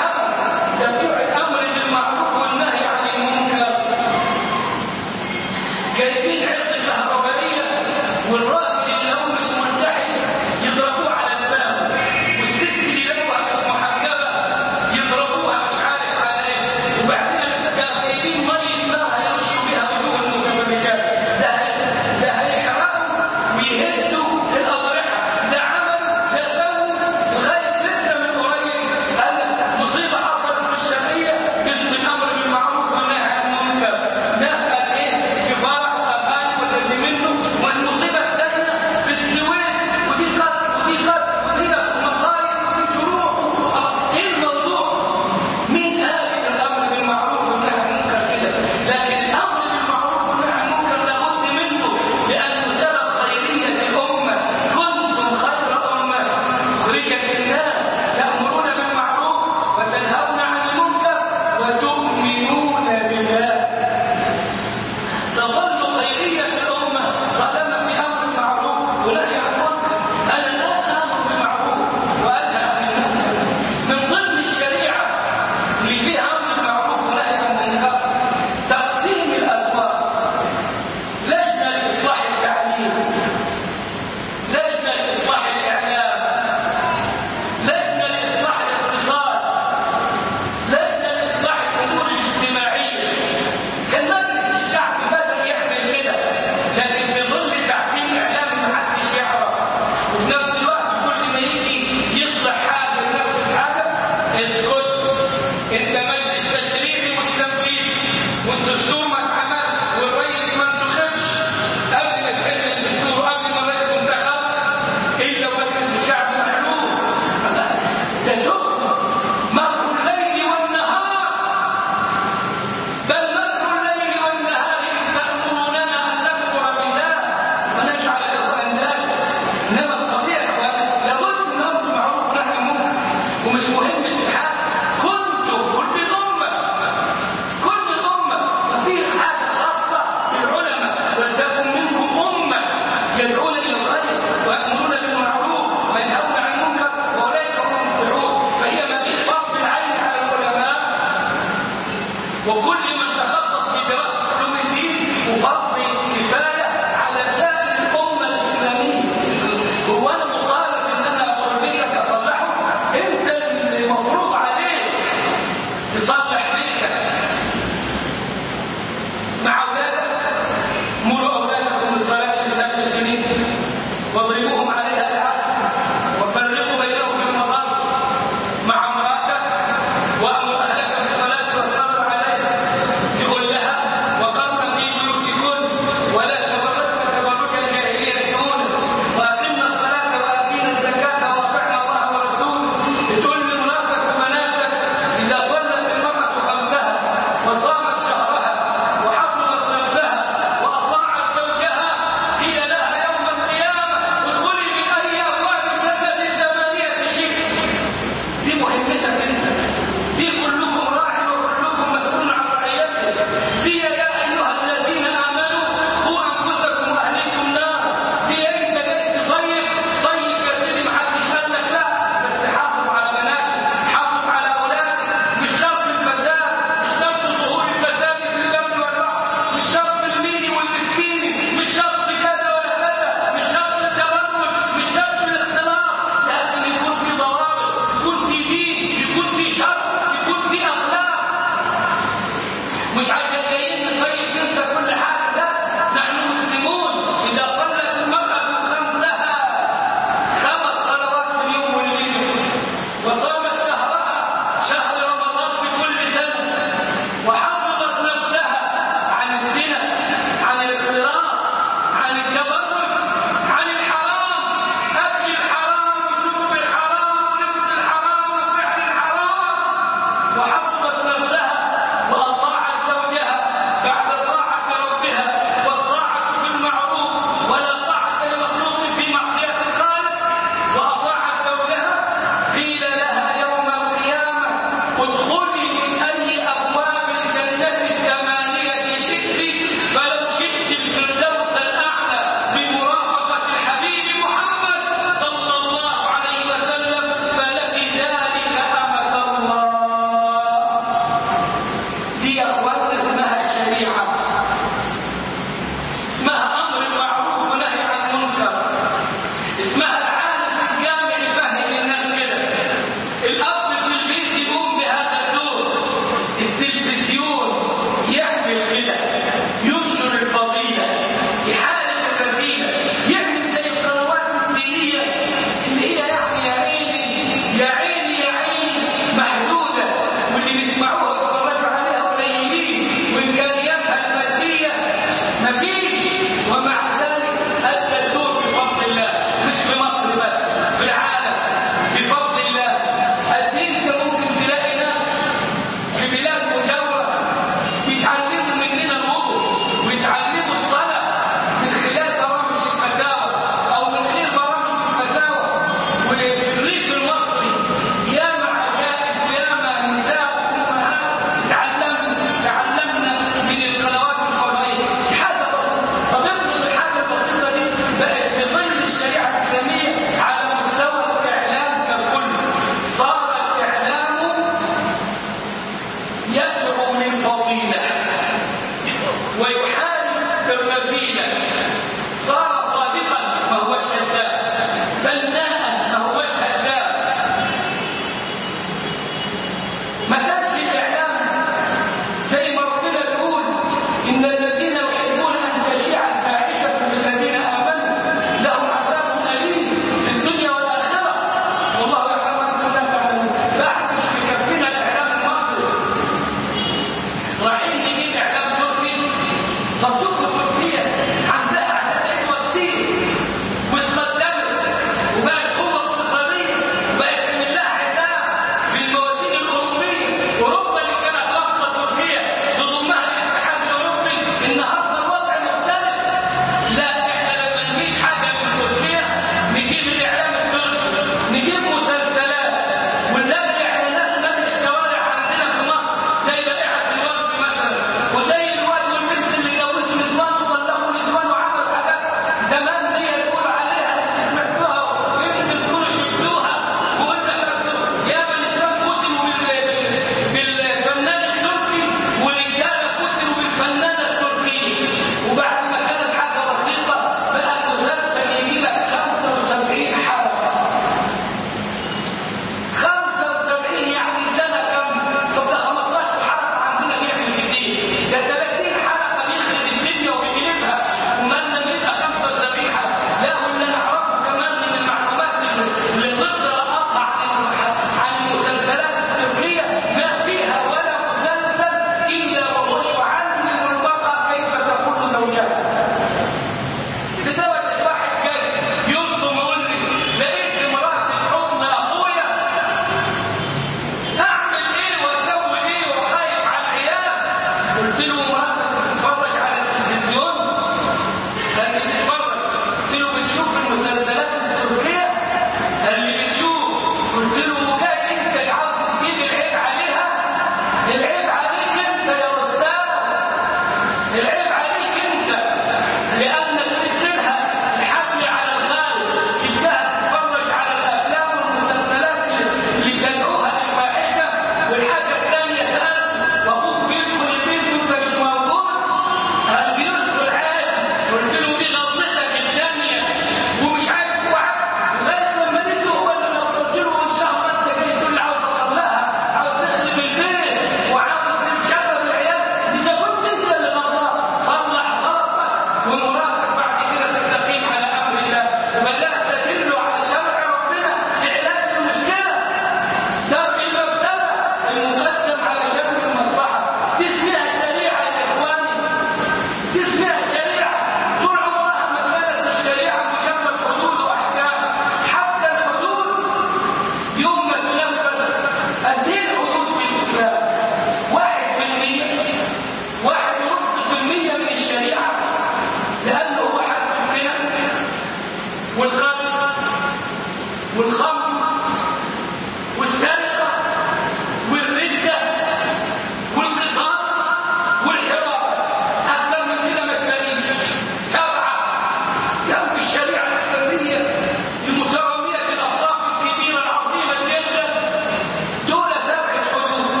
والخمر والسرقة والردة والقطار والحراب أكثر من كده ما تلاقيش سبعة لو الشريعة الإسلامية المترامية الأطراف الكبيرة العظيمة جدا دول سبع حدود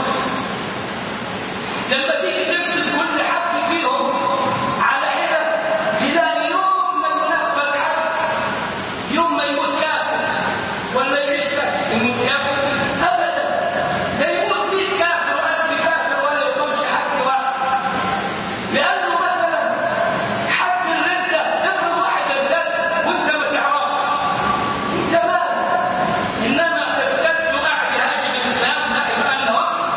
لما تيجي تكتب كل حد فيهم على حدة تلاقي يوم ما ينفذ حد يوم ما يموت كافر ولا يعيش يموت كافر ابدا لا يموت 100 كافر و1000 كافر ولا يقومش حد واحد لانه مثلا حد الرده افرض واحد ارتد وانت ما تعرفش انت مالك انما ارتد وقاعد يهاجم الاسلام لا يبقى له وقت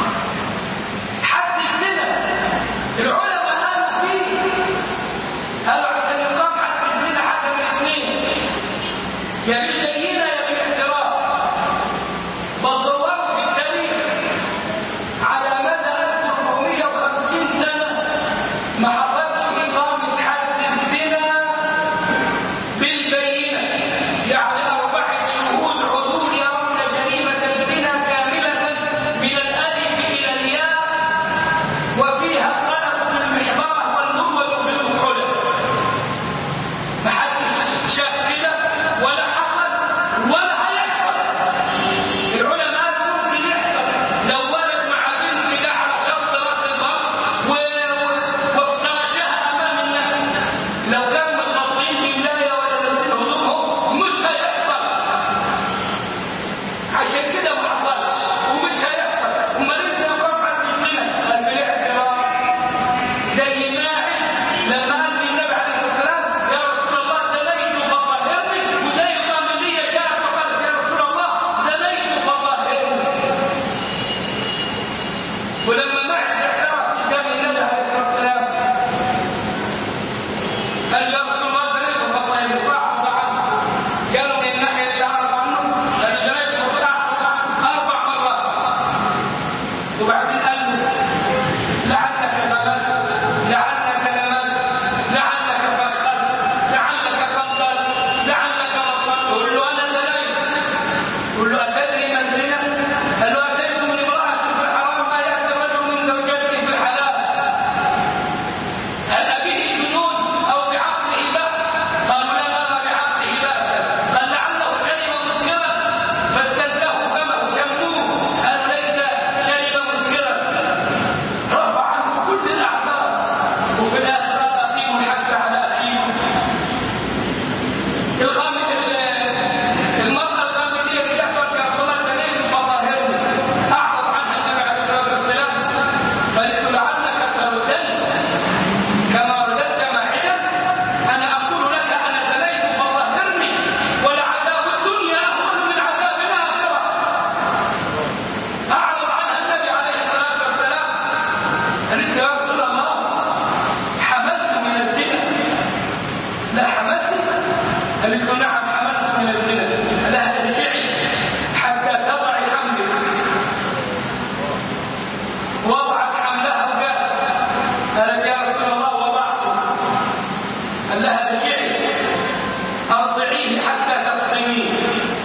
حد الزنا العلماء قالوا فيه قالوا عشان يقام حد الزنا حاجه من اثنين يا بالبينه يا بالاعتراف بتدوروا في التاريخ على مدى 1450 سنه ما حصلش اقامه حد الزنا بالبينه يعني اربعه شهود عدول يرون جريمه الزنا كامله من الالف الى الياء وفيها قلم في المحبره والنبوه في الكل ما حدش شاف كده ولا حصل ولا هيحصل العلماء قالوا ممكن يحصل لو ولد مع بنت جه على شط راس البر و- وافترشها امام الناس لو كانوا متغطين بملايه ولا لابسين هدومهم مش هيحصل عشان كده ما حصلش ومش هيحصل امال انت لو كان حد الزنا قال بالاعتراف زي ماعز لما قال للنبي عليه الصلاه والسلام يا رسول الله زنيت فطهرني وزي قابليه جاء فقالت يا رسول الله زنيت فطهرني ولما ماعز اعترف قدام النبي عليه الصلاه والسلام قال يا رسول الله زنيت فطهرني فاعرض عنه قالوا من الناحيه اللي اعرض عنه قال زنيت فاعرض عنه اربع مرات وبعدين قال له لعلك غلبت لعلك لمت لعلك فخرت لعلك فضلت لعلك بطلت قول له انا زنيت قول له اتدري من زنا قال له اتيت من امراه في الحرام ما ياتي رجل من زوجته في الحلال هل به جنون او بعقله بأس قالوا لا نرى بعقله بأسا قال لعله شرب مسكرا فاستلزه فمه شموه قال ليس شرب مسكرا رفع عنه كل الاعذار وفي الاخر قال اقيموا الحد على اخيكم الخامس المرأة الخامسية اللي تحصل يا رسول الله تنين فطهرني أعرض عنها النبي عليه الصلاة والسلام قالت له لعلك تردني كما رددت ماعدا أنا أقول لك أنا زنيت فطهرني ولعذاب الدنيا أهون من عذاب الآخرة أعرض عنها النبي عليه الصلاة والسلام قالت يا رسول الله حملت من الزنا لا حملت قالت له نعم حملت من الزنا لا ارجعي حتى تضعي حملك وضعت حملها وجاءت قالت يا رسول الله وضعته قال لها ارجعي ارضعيه حتى تفصميه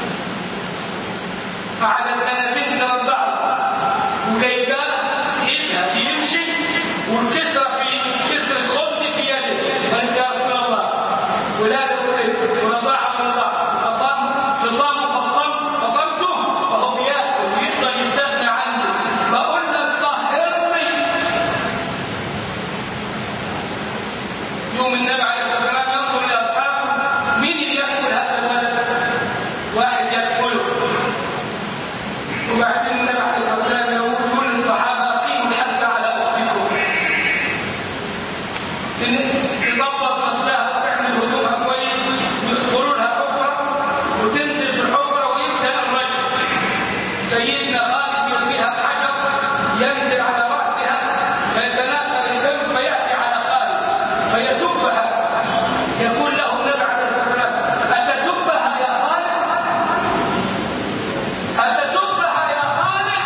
قعدت سنتين ترضعه وجايباه ايدها يمشي والكسرة في كسر الخبز في يده قالت يا رسول الله ولا تقول ورضاعه ورضاعه فطم فطم فطم فطمته وهو بياكل ويقدر يستغنى عني بقول لك طهرني يوم النبي عليه الصلاه والسلام ينظر الى اصحابه مين اللي ياكل هذا الولد؟ واحد ياكله وبعدين النبي عليه الصلاه والسلام يقول كل الصحابه اقيموا الحد على اختكم تضبط نفسها وتعمل هدومها كويس ويدخلوا لها حفره وتنزل في الحفره ويبدا الرجل سيدنا خالد يرميها بحجر ينزل على راسها فيتناثر الدم فياتي على خالد فيسبها يقول له النبي عليه الصلاه والسلام اتسبها يا خالد أتسبها يا خالد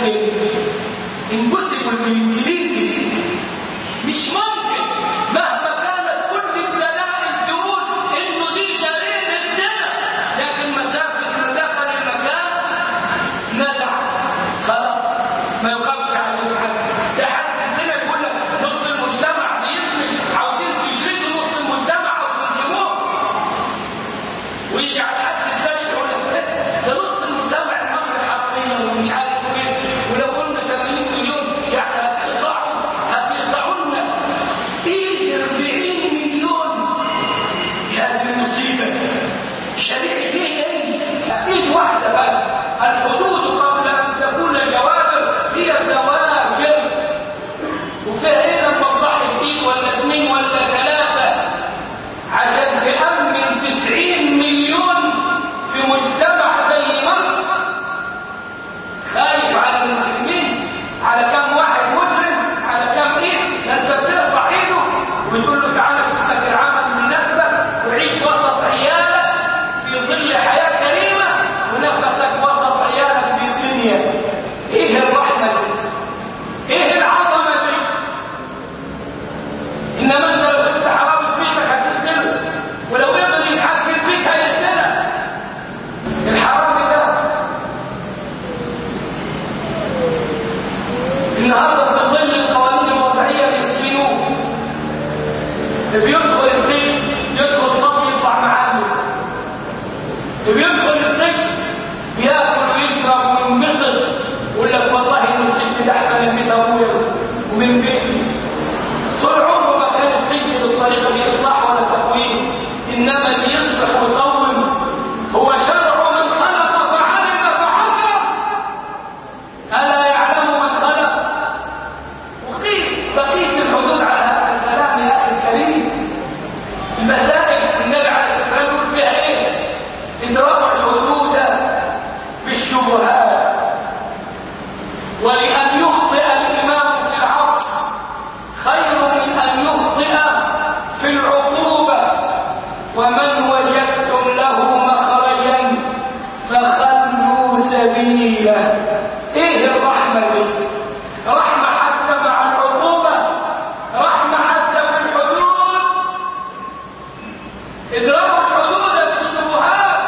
impossible بالانجليزي مش ممكن مهما كانت كل الدلائل تقول انه دي جريمه الزنا لكن مسافه ما دخل المكان نزع خلاص ما يخافش عليه حد ده حد الدنيا يقول لك نص المجتمع بيزني عاوزين تشردوا نص المجتمع او تنجموه ويجي على حد الثاني يقول لك ده نص المجتمع المصري حرفيا ومش عارف ايه ولو قلنا 80 مليون يعني هتقطعوا هتقطعوا لنا ايه 40 مليون هذه مصيبه شريعه ايه ايه اكيد واحده بقى الحدود قبل ان تكون جوابر هي زواجر وفيها ايه لما تضحي بايد ولا اثنين ولا ثلاثه عشان تأمن 90 مليون في مجتمع زي مصر خايف على المسلمين على كم واحد مسلم على كم ايه انت بترفع ايده وبتقول له تعالى شوف لك العمل مناسبك وعيش وسط عيالك في ظل حياه كريمه ونفسك وسط عيالك في الدنيا ايه الرحمه دي؟ ايه العظمه دي؟ انما انت لو كنت حرام في بيتك هتقتله ولو يقدر يتحكم فيك هيقتلك الحرام ده النهارده في ظل القوانين الوضعيه بيسجنوه بيدخل السجن يدخل صف يطلع معاه بيدخل السجن بياكل ويشرب وينبسط يقول لك والله ان السجن ده احسن من بيت ابويا ومن بيتي طول عمره ما كان السجن بالطريقه دي اصلاح ولا تقويم انما اللي يصلح ويقوم هو شرع من خلق فعلم فحكم الا يعلم من خلق وقيل بقيه الحدود على هذا الكلام يا اخي الكريم المسائل النبي عليه الصلاه والسلام يقول فيها ايه ادراك الحدود بالشبهات ولأن يخطئ الإمام في العصر خير من أن يخطئ في العقوبة ومن وجدتم له مخرجا فخلوا سبيله ايه الرحمة دي رحمة حتى مع العقوبة رحمة حتى في الحدود إدراك الحدود بالشبهات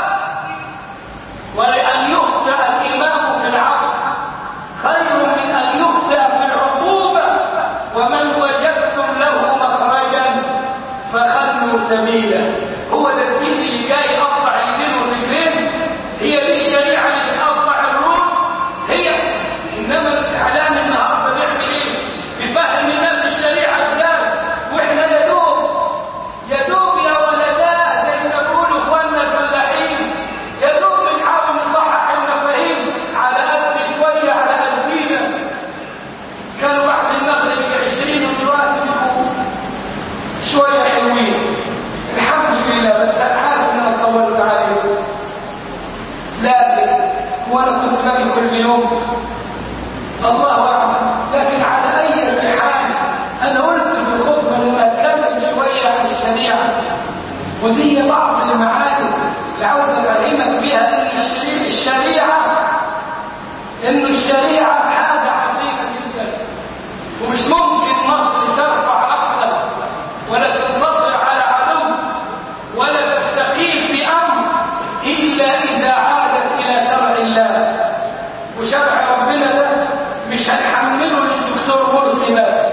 ولأن يخطئ الإمام في العصر خير من أن يخطئ في العقوبة ومن وجدتم له مخرجا فخلوا سبيله هو ده الدين اللي جاي يقطع ايدين ورجلين هي دي الشريعة اللي بتقطع الروح هي إنما الإعلام النهارده بيعمل إيه؟ بيفهم الناس الشريعة إزاي وإحنا يا دوب يا دوب يا ولدات زي ما بيقولوا إخواننا الفلاحين يا دوب بنحاول نصحح المفاهيم على قد شوية على قدينا كانوا بعد المغرب بعشرين ودلوقتي بيبقوا شوية حلوين الحمد لله بس أنا عارف إن أنا طولت عليكم لكن وأنا كنت باجي كل يوم الله أعلم لكن على أي حال أنا قلت في الخطبة لما أتكلم شوية عن الشريعة ودي بعض المعاني اللي عاوز أفهمك بيها إن الشريعة الشريعة إن الشريعة حاجة عظيمة جدا ومش ممكن مصر ترفع رأسها ولا تنتصر على عدو ولا تستقيم بأمر إلا إذا عادت إلى شرع الله وشرع ربنا ده مش هنحمله للدكتور مرسي بس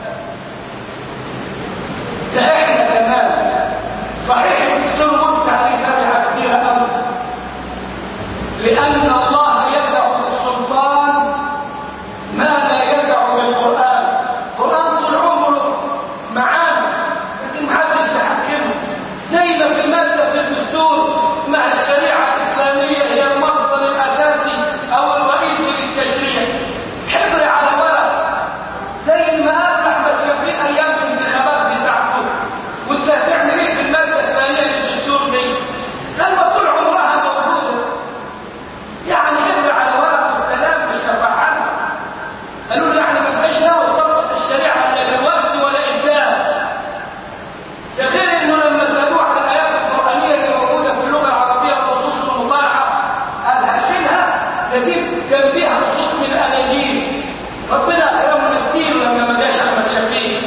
ده احنا كمان صحيح الدكتور مرسي عليه تبعه كثيره قوي لان الله يدع السلطان ما لا يدع بالقران القران طول عمره معانا لكن محدش يحكمه زي ما في ماده في الدستور اسمها الشريعه الاسلاميه هي المصدر الاساسي او الرئيسي للتشريع ربنا اكرمنا كتير لما ما جاش احمد شفيق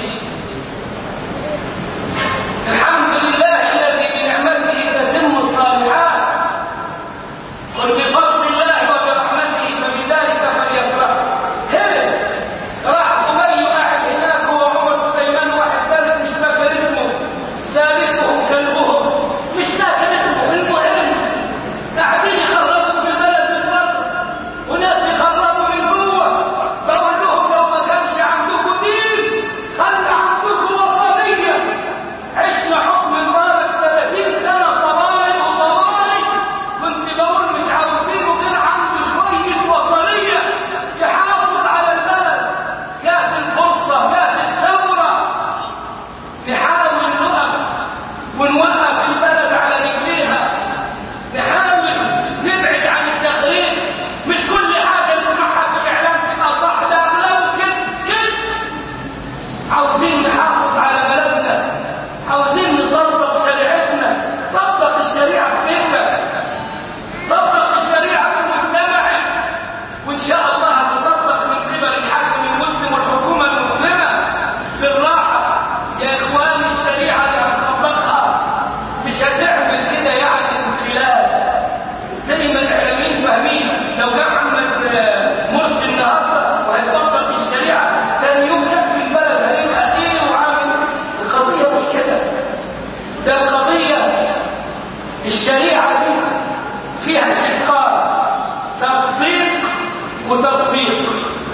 الحمد لله الذي بنعمته تتم الصالحات قل بفضل الله وبرحمته فبذلك فليفرحوا هرب راح ابي قاعد هناك هو عمر سليمان واحد ثالث مش فاكر اسمه ثالثهم كلبهم مش فاكر اسمه المهم قاعدين يخربوا في البلد من بره وناس يخربوا من جوه بقول لهم لو ما كانش عندكم دين خلي عندكم وطنيه عشنا حكم مبارك 30 سنه طوارئ وطوارئ كنت بقول مش عاوزينه غير عنده شويه وطنيه يحافظ على البلد جات الفرصه جات الثوره نحاول نقف ونوقف البلد على رجليها نحاول نبعد عن التخريب مش كل حاجه نسمعها في الاعلام تبقى صح لا لو كده كده عاوزين نحافظ على بلدنا عاوزين نطبق شريعتنا طبق الشريعه في بيتك طبق الشريعه في مجتمعك وان شاء الله هتطبق من قبل الحاكم المسلم والحكومه المسلمه بالراحه يا اخواني الشريعه اللي هنطبقها مش هتعمل كده يعني انقلاب زي ما الاعلاميين فاهمين لو جه محمد آه، مرسي النهارده وهيطبق الشريعه ثاني يوم يكفي البلد هيبقى ايه وعامل القضيه مش كده ده القضيه الشريعه دي فيها شقان تطبيق وتطبيق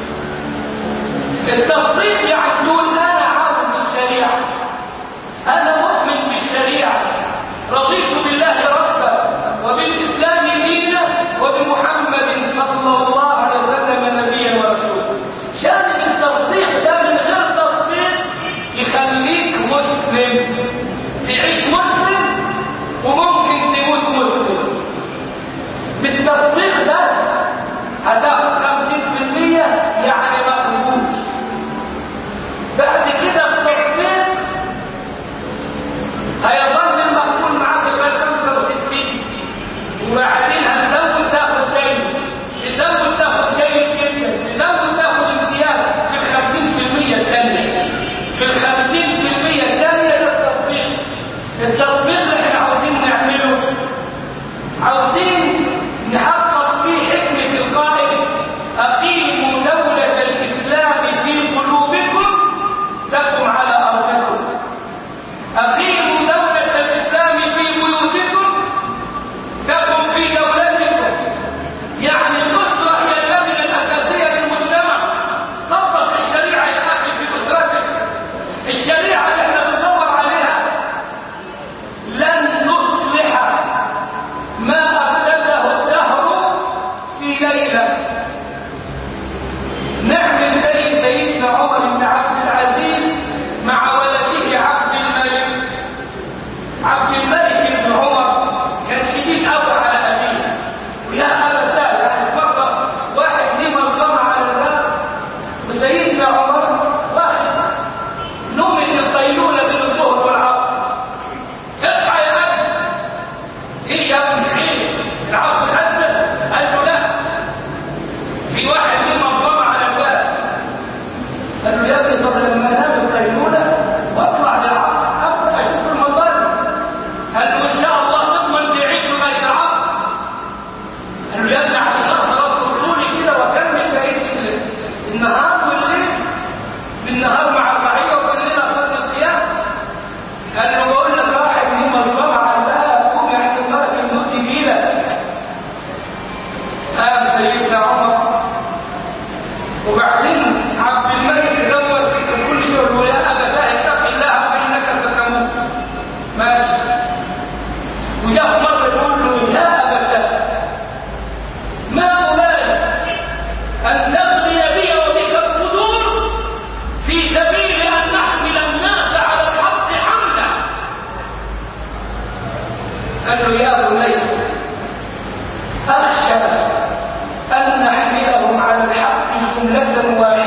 التطبيق يعني تقول انا عالم بالشريعه انا مؤمن بالشريعه رضيت بالله ربا وبالاسلام دينا وبمحمد صلى الله عليه وسلم نبيا ورسولا شان التصديق ده من غير تصديق يخليك مسلم تعيش مسلم وممكن تموت مسلم بالتصديق ده هتاخد 50% يعني مقبول بعد كده التصديق هيظل المقبول معاك لغايه 65 وبعدين هتزود تاخد شيء تزود تاخد شيء جدا تزود تاخد امتياز في ال 50% الثانيه في ال 50% الثانيه ده التطبيق التطبيق اللي احنا عاوزين نعمله عاوزين نحقق فيه حكمة القائل أقيموا دولة الإسلام في قلوبكم تكن على أرضكم أقيموا دولة الإسلام في بيوتكم تكن في دولتكم يعني الأسرة هي اللبنة الأساسية للمجتمع طبق الشريعة يا أخي في أسرتك الشريعة اللي احنا بندور عليها لن تصلح ما أفسده الدهر في ليلة نعمل زي سيدنا عمر بن عبد العزيز مع ولده عبد الملك عبد الملك بن عمر كان شديد قوي على أبيه ويا أبا سهل يعني مرة واحد ليه ملقمة على الباب وسيدنا عمر واخد نومة القيلولة بين الظهر والعصر اصحى يا ابني ايه يا ابني خير العصر حدث قال له لا في واحد ليه منظمه على الباب قال له يا ابني طب لما انام القيلوله واطلع للعصر ابدا اشوف المظاهر قال له ان شاء الله تضمن تعيش لغايه العصر قال له يا ابني عشان اقدر اصل لي كده واكمل بقيه ال- النهار والليل بالنهار مع الرعيه وبالليل اصلي القيام قال له بقول لك واحد من مظلمة على الباب قوم يعني ترك الموت جميلة قام سيدنا عمر وبعدين عبد الملك دور في كل شيء يقول يا ابا لا اتق الله فانك ستموت ماشي وجاء مرة يقول له يا ابا ما أبالي أن تغني بي وبك الصدور في سبيل أن نحمل الناس على الحق حملا قال له يا بني أخشى أن نحملهم على الحق جملة واحدة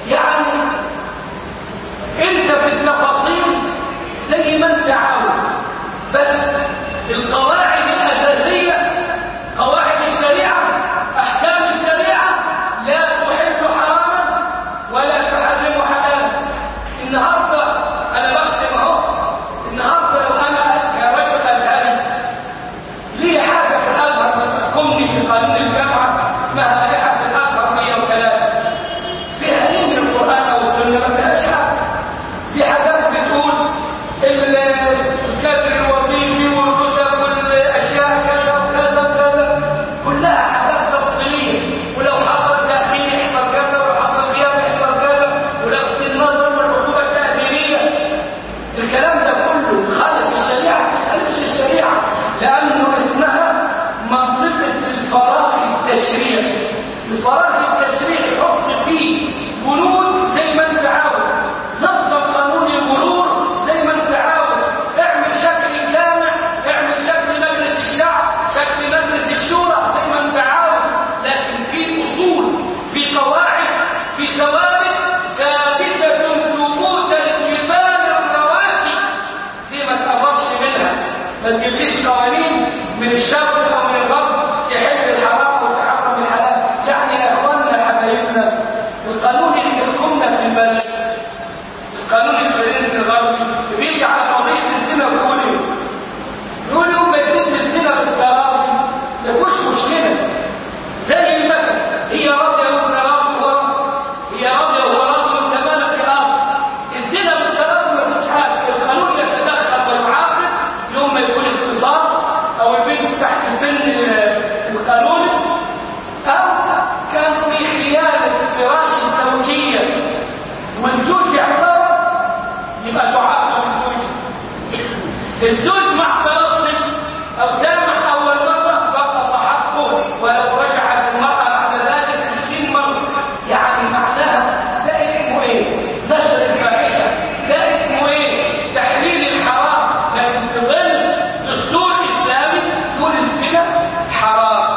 يعني انت في التفاصيل زي ما انت عاوز بس القواعد الاساسيه قواعد الشريعه احكام الشريعه لا تحل حراما ولا تحرم حلالا النهارده انا بختم اهو النهارده لو انا كرجل ازهري لي حاجه في الازهر تحكمني في قانون الجامعه اسمها لائحه الازهر 103 فيها ايه من القران او السنه ما فيهاش حاجه في حاجات بتقول الكادر الوظيفي والرتب والاشياء كذا وكذا وكذا كلها حاجات تفصيليه ولو حصل تاخير يحصل كذا ولو حصل غياب يحصل كذا ولفت النظر والعقوبه التاديبيه الكلام ده كله خالف الشريعه ما خالفش الشريعه لانه اسمها منطقه الفراغ التشريعي الفراغ التشريعي حط فيه بنود زي ما انت عاوز نظم قانون المرور زي ما انت عاوز اعمل شكل جامع اعمل شكل مجلس الشعب شكل مجلس الشورى زي ما انت عاوز لكن في اصول في قواعد في ثوابت ثابته ثبوت الجبال الرواسي دي ما تقربش منها ما تجيبليش قوانين من الشرق او من الغرب تحل الحرام وتحرم الحلال يعني يا اخواننا يا حبايبنا القانون اللي يحكمنا في البلد القانون الفرنسي الغربي بيجي على قضيه الزنا ويقول ايه؟ يقول يوم يتم الزنا بالتراضي ما فيهوش مشكله زي المثل هي راضيه وانت راضي وهو هي راضيه وهو راضي وانت مالك الارض الزنا بالتراضي ما فيش حاجه القانون يتدخل ويعاقب يوم ما يكون اختصار او البنت تحت سن القانون او كان في خيانه فراش زوجيه والزوج اعترف يبقى تعاقب الزوج الزوج مع اعترافه او سامح اول مره سقط حقه ولو رجعت المراه بعد ذلك 20 مره يعني معناها ده اسمه ايه؟ نشر الفاحشه ده اسمه ايه؟ تحليل الحرام لكن في ظل دستور اسلامي يقول الزنا حرام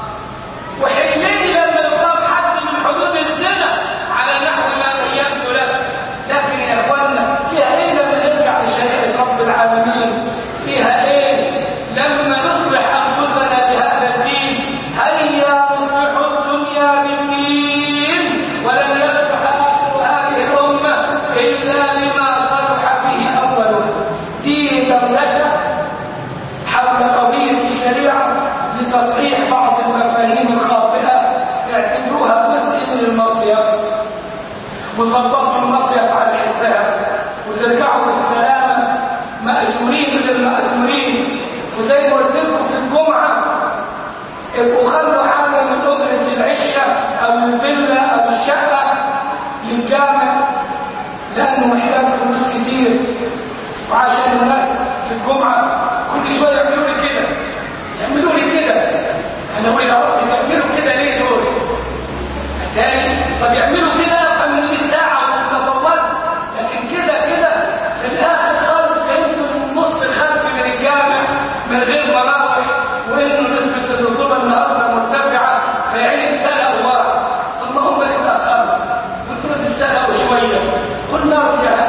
وحينئذ لما يقام حد من حدود الزنا على نحو ما بينت له لكن يا اخوانا فيها ايه لما نرجع لشريعه رب العالمين فيها ايه لما نصلح انفسنا بهذا الدين هيا نصلح الدنيا بالدين ولن يصلح اخر هذه الامه الا لما صلح به اولها دين لم نشا حول قضية الشريعة لتصحيح بعض المفاهيم الخاطئة اعتبروها مسجد للمصيف وظبطوا المصيف على حسها وترجعوا بالسلامة مأجورين غير مأجورين وزي ما قلت لكم في الجمعة ابقوا خلوا حاجة من أجرة العشة أو الفيلا أو الشقة للجامع لأنه محتاج فلوس كتير وعشان الناس في الجمعة كل شوية يعملوا لي كده يعملوا لي كده أنا أقول يا رب يعملوا كده ليه دول؟ تاني طب يعملوا كده خمسين ساعة وتتطور لكن كده كده في الآخر خالص كنتوا النص الخلفي من الجامع من غير مراوح وإنه نسبة الرطوبة النهارده مرتفعة فيعين السنة ورا اللهم إذا أخرنا وفرض السنة وشوية قلنا ارجع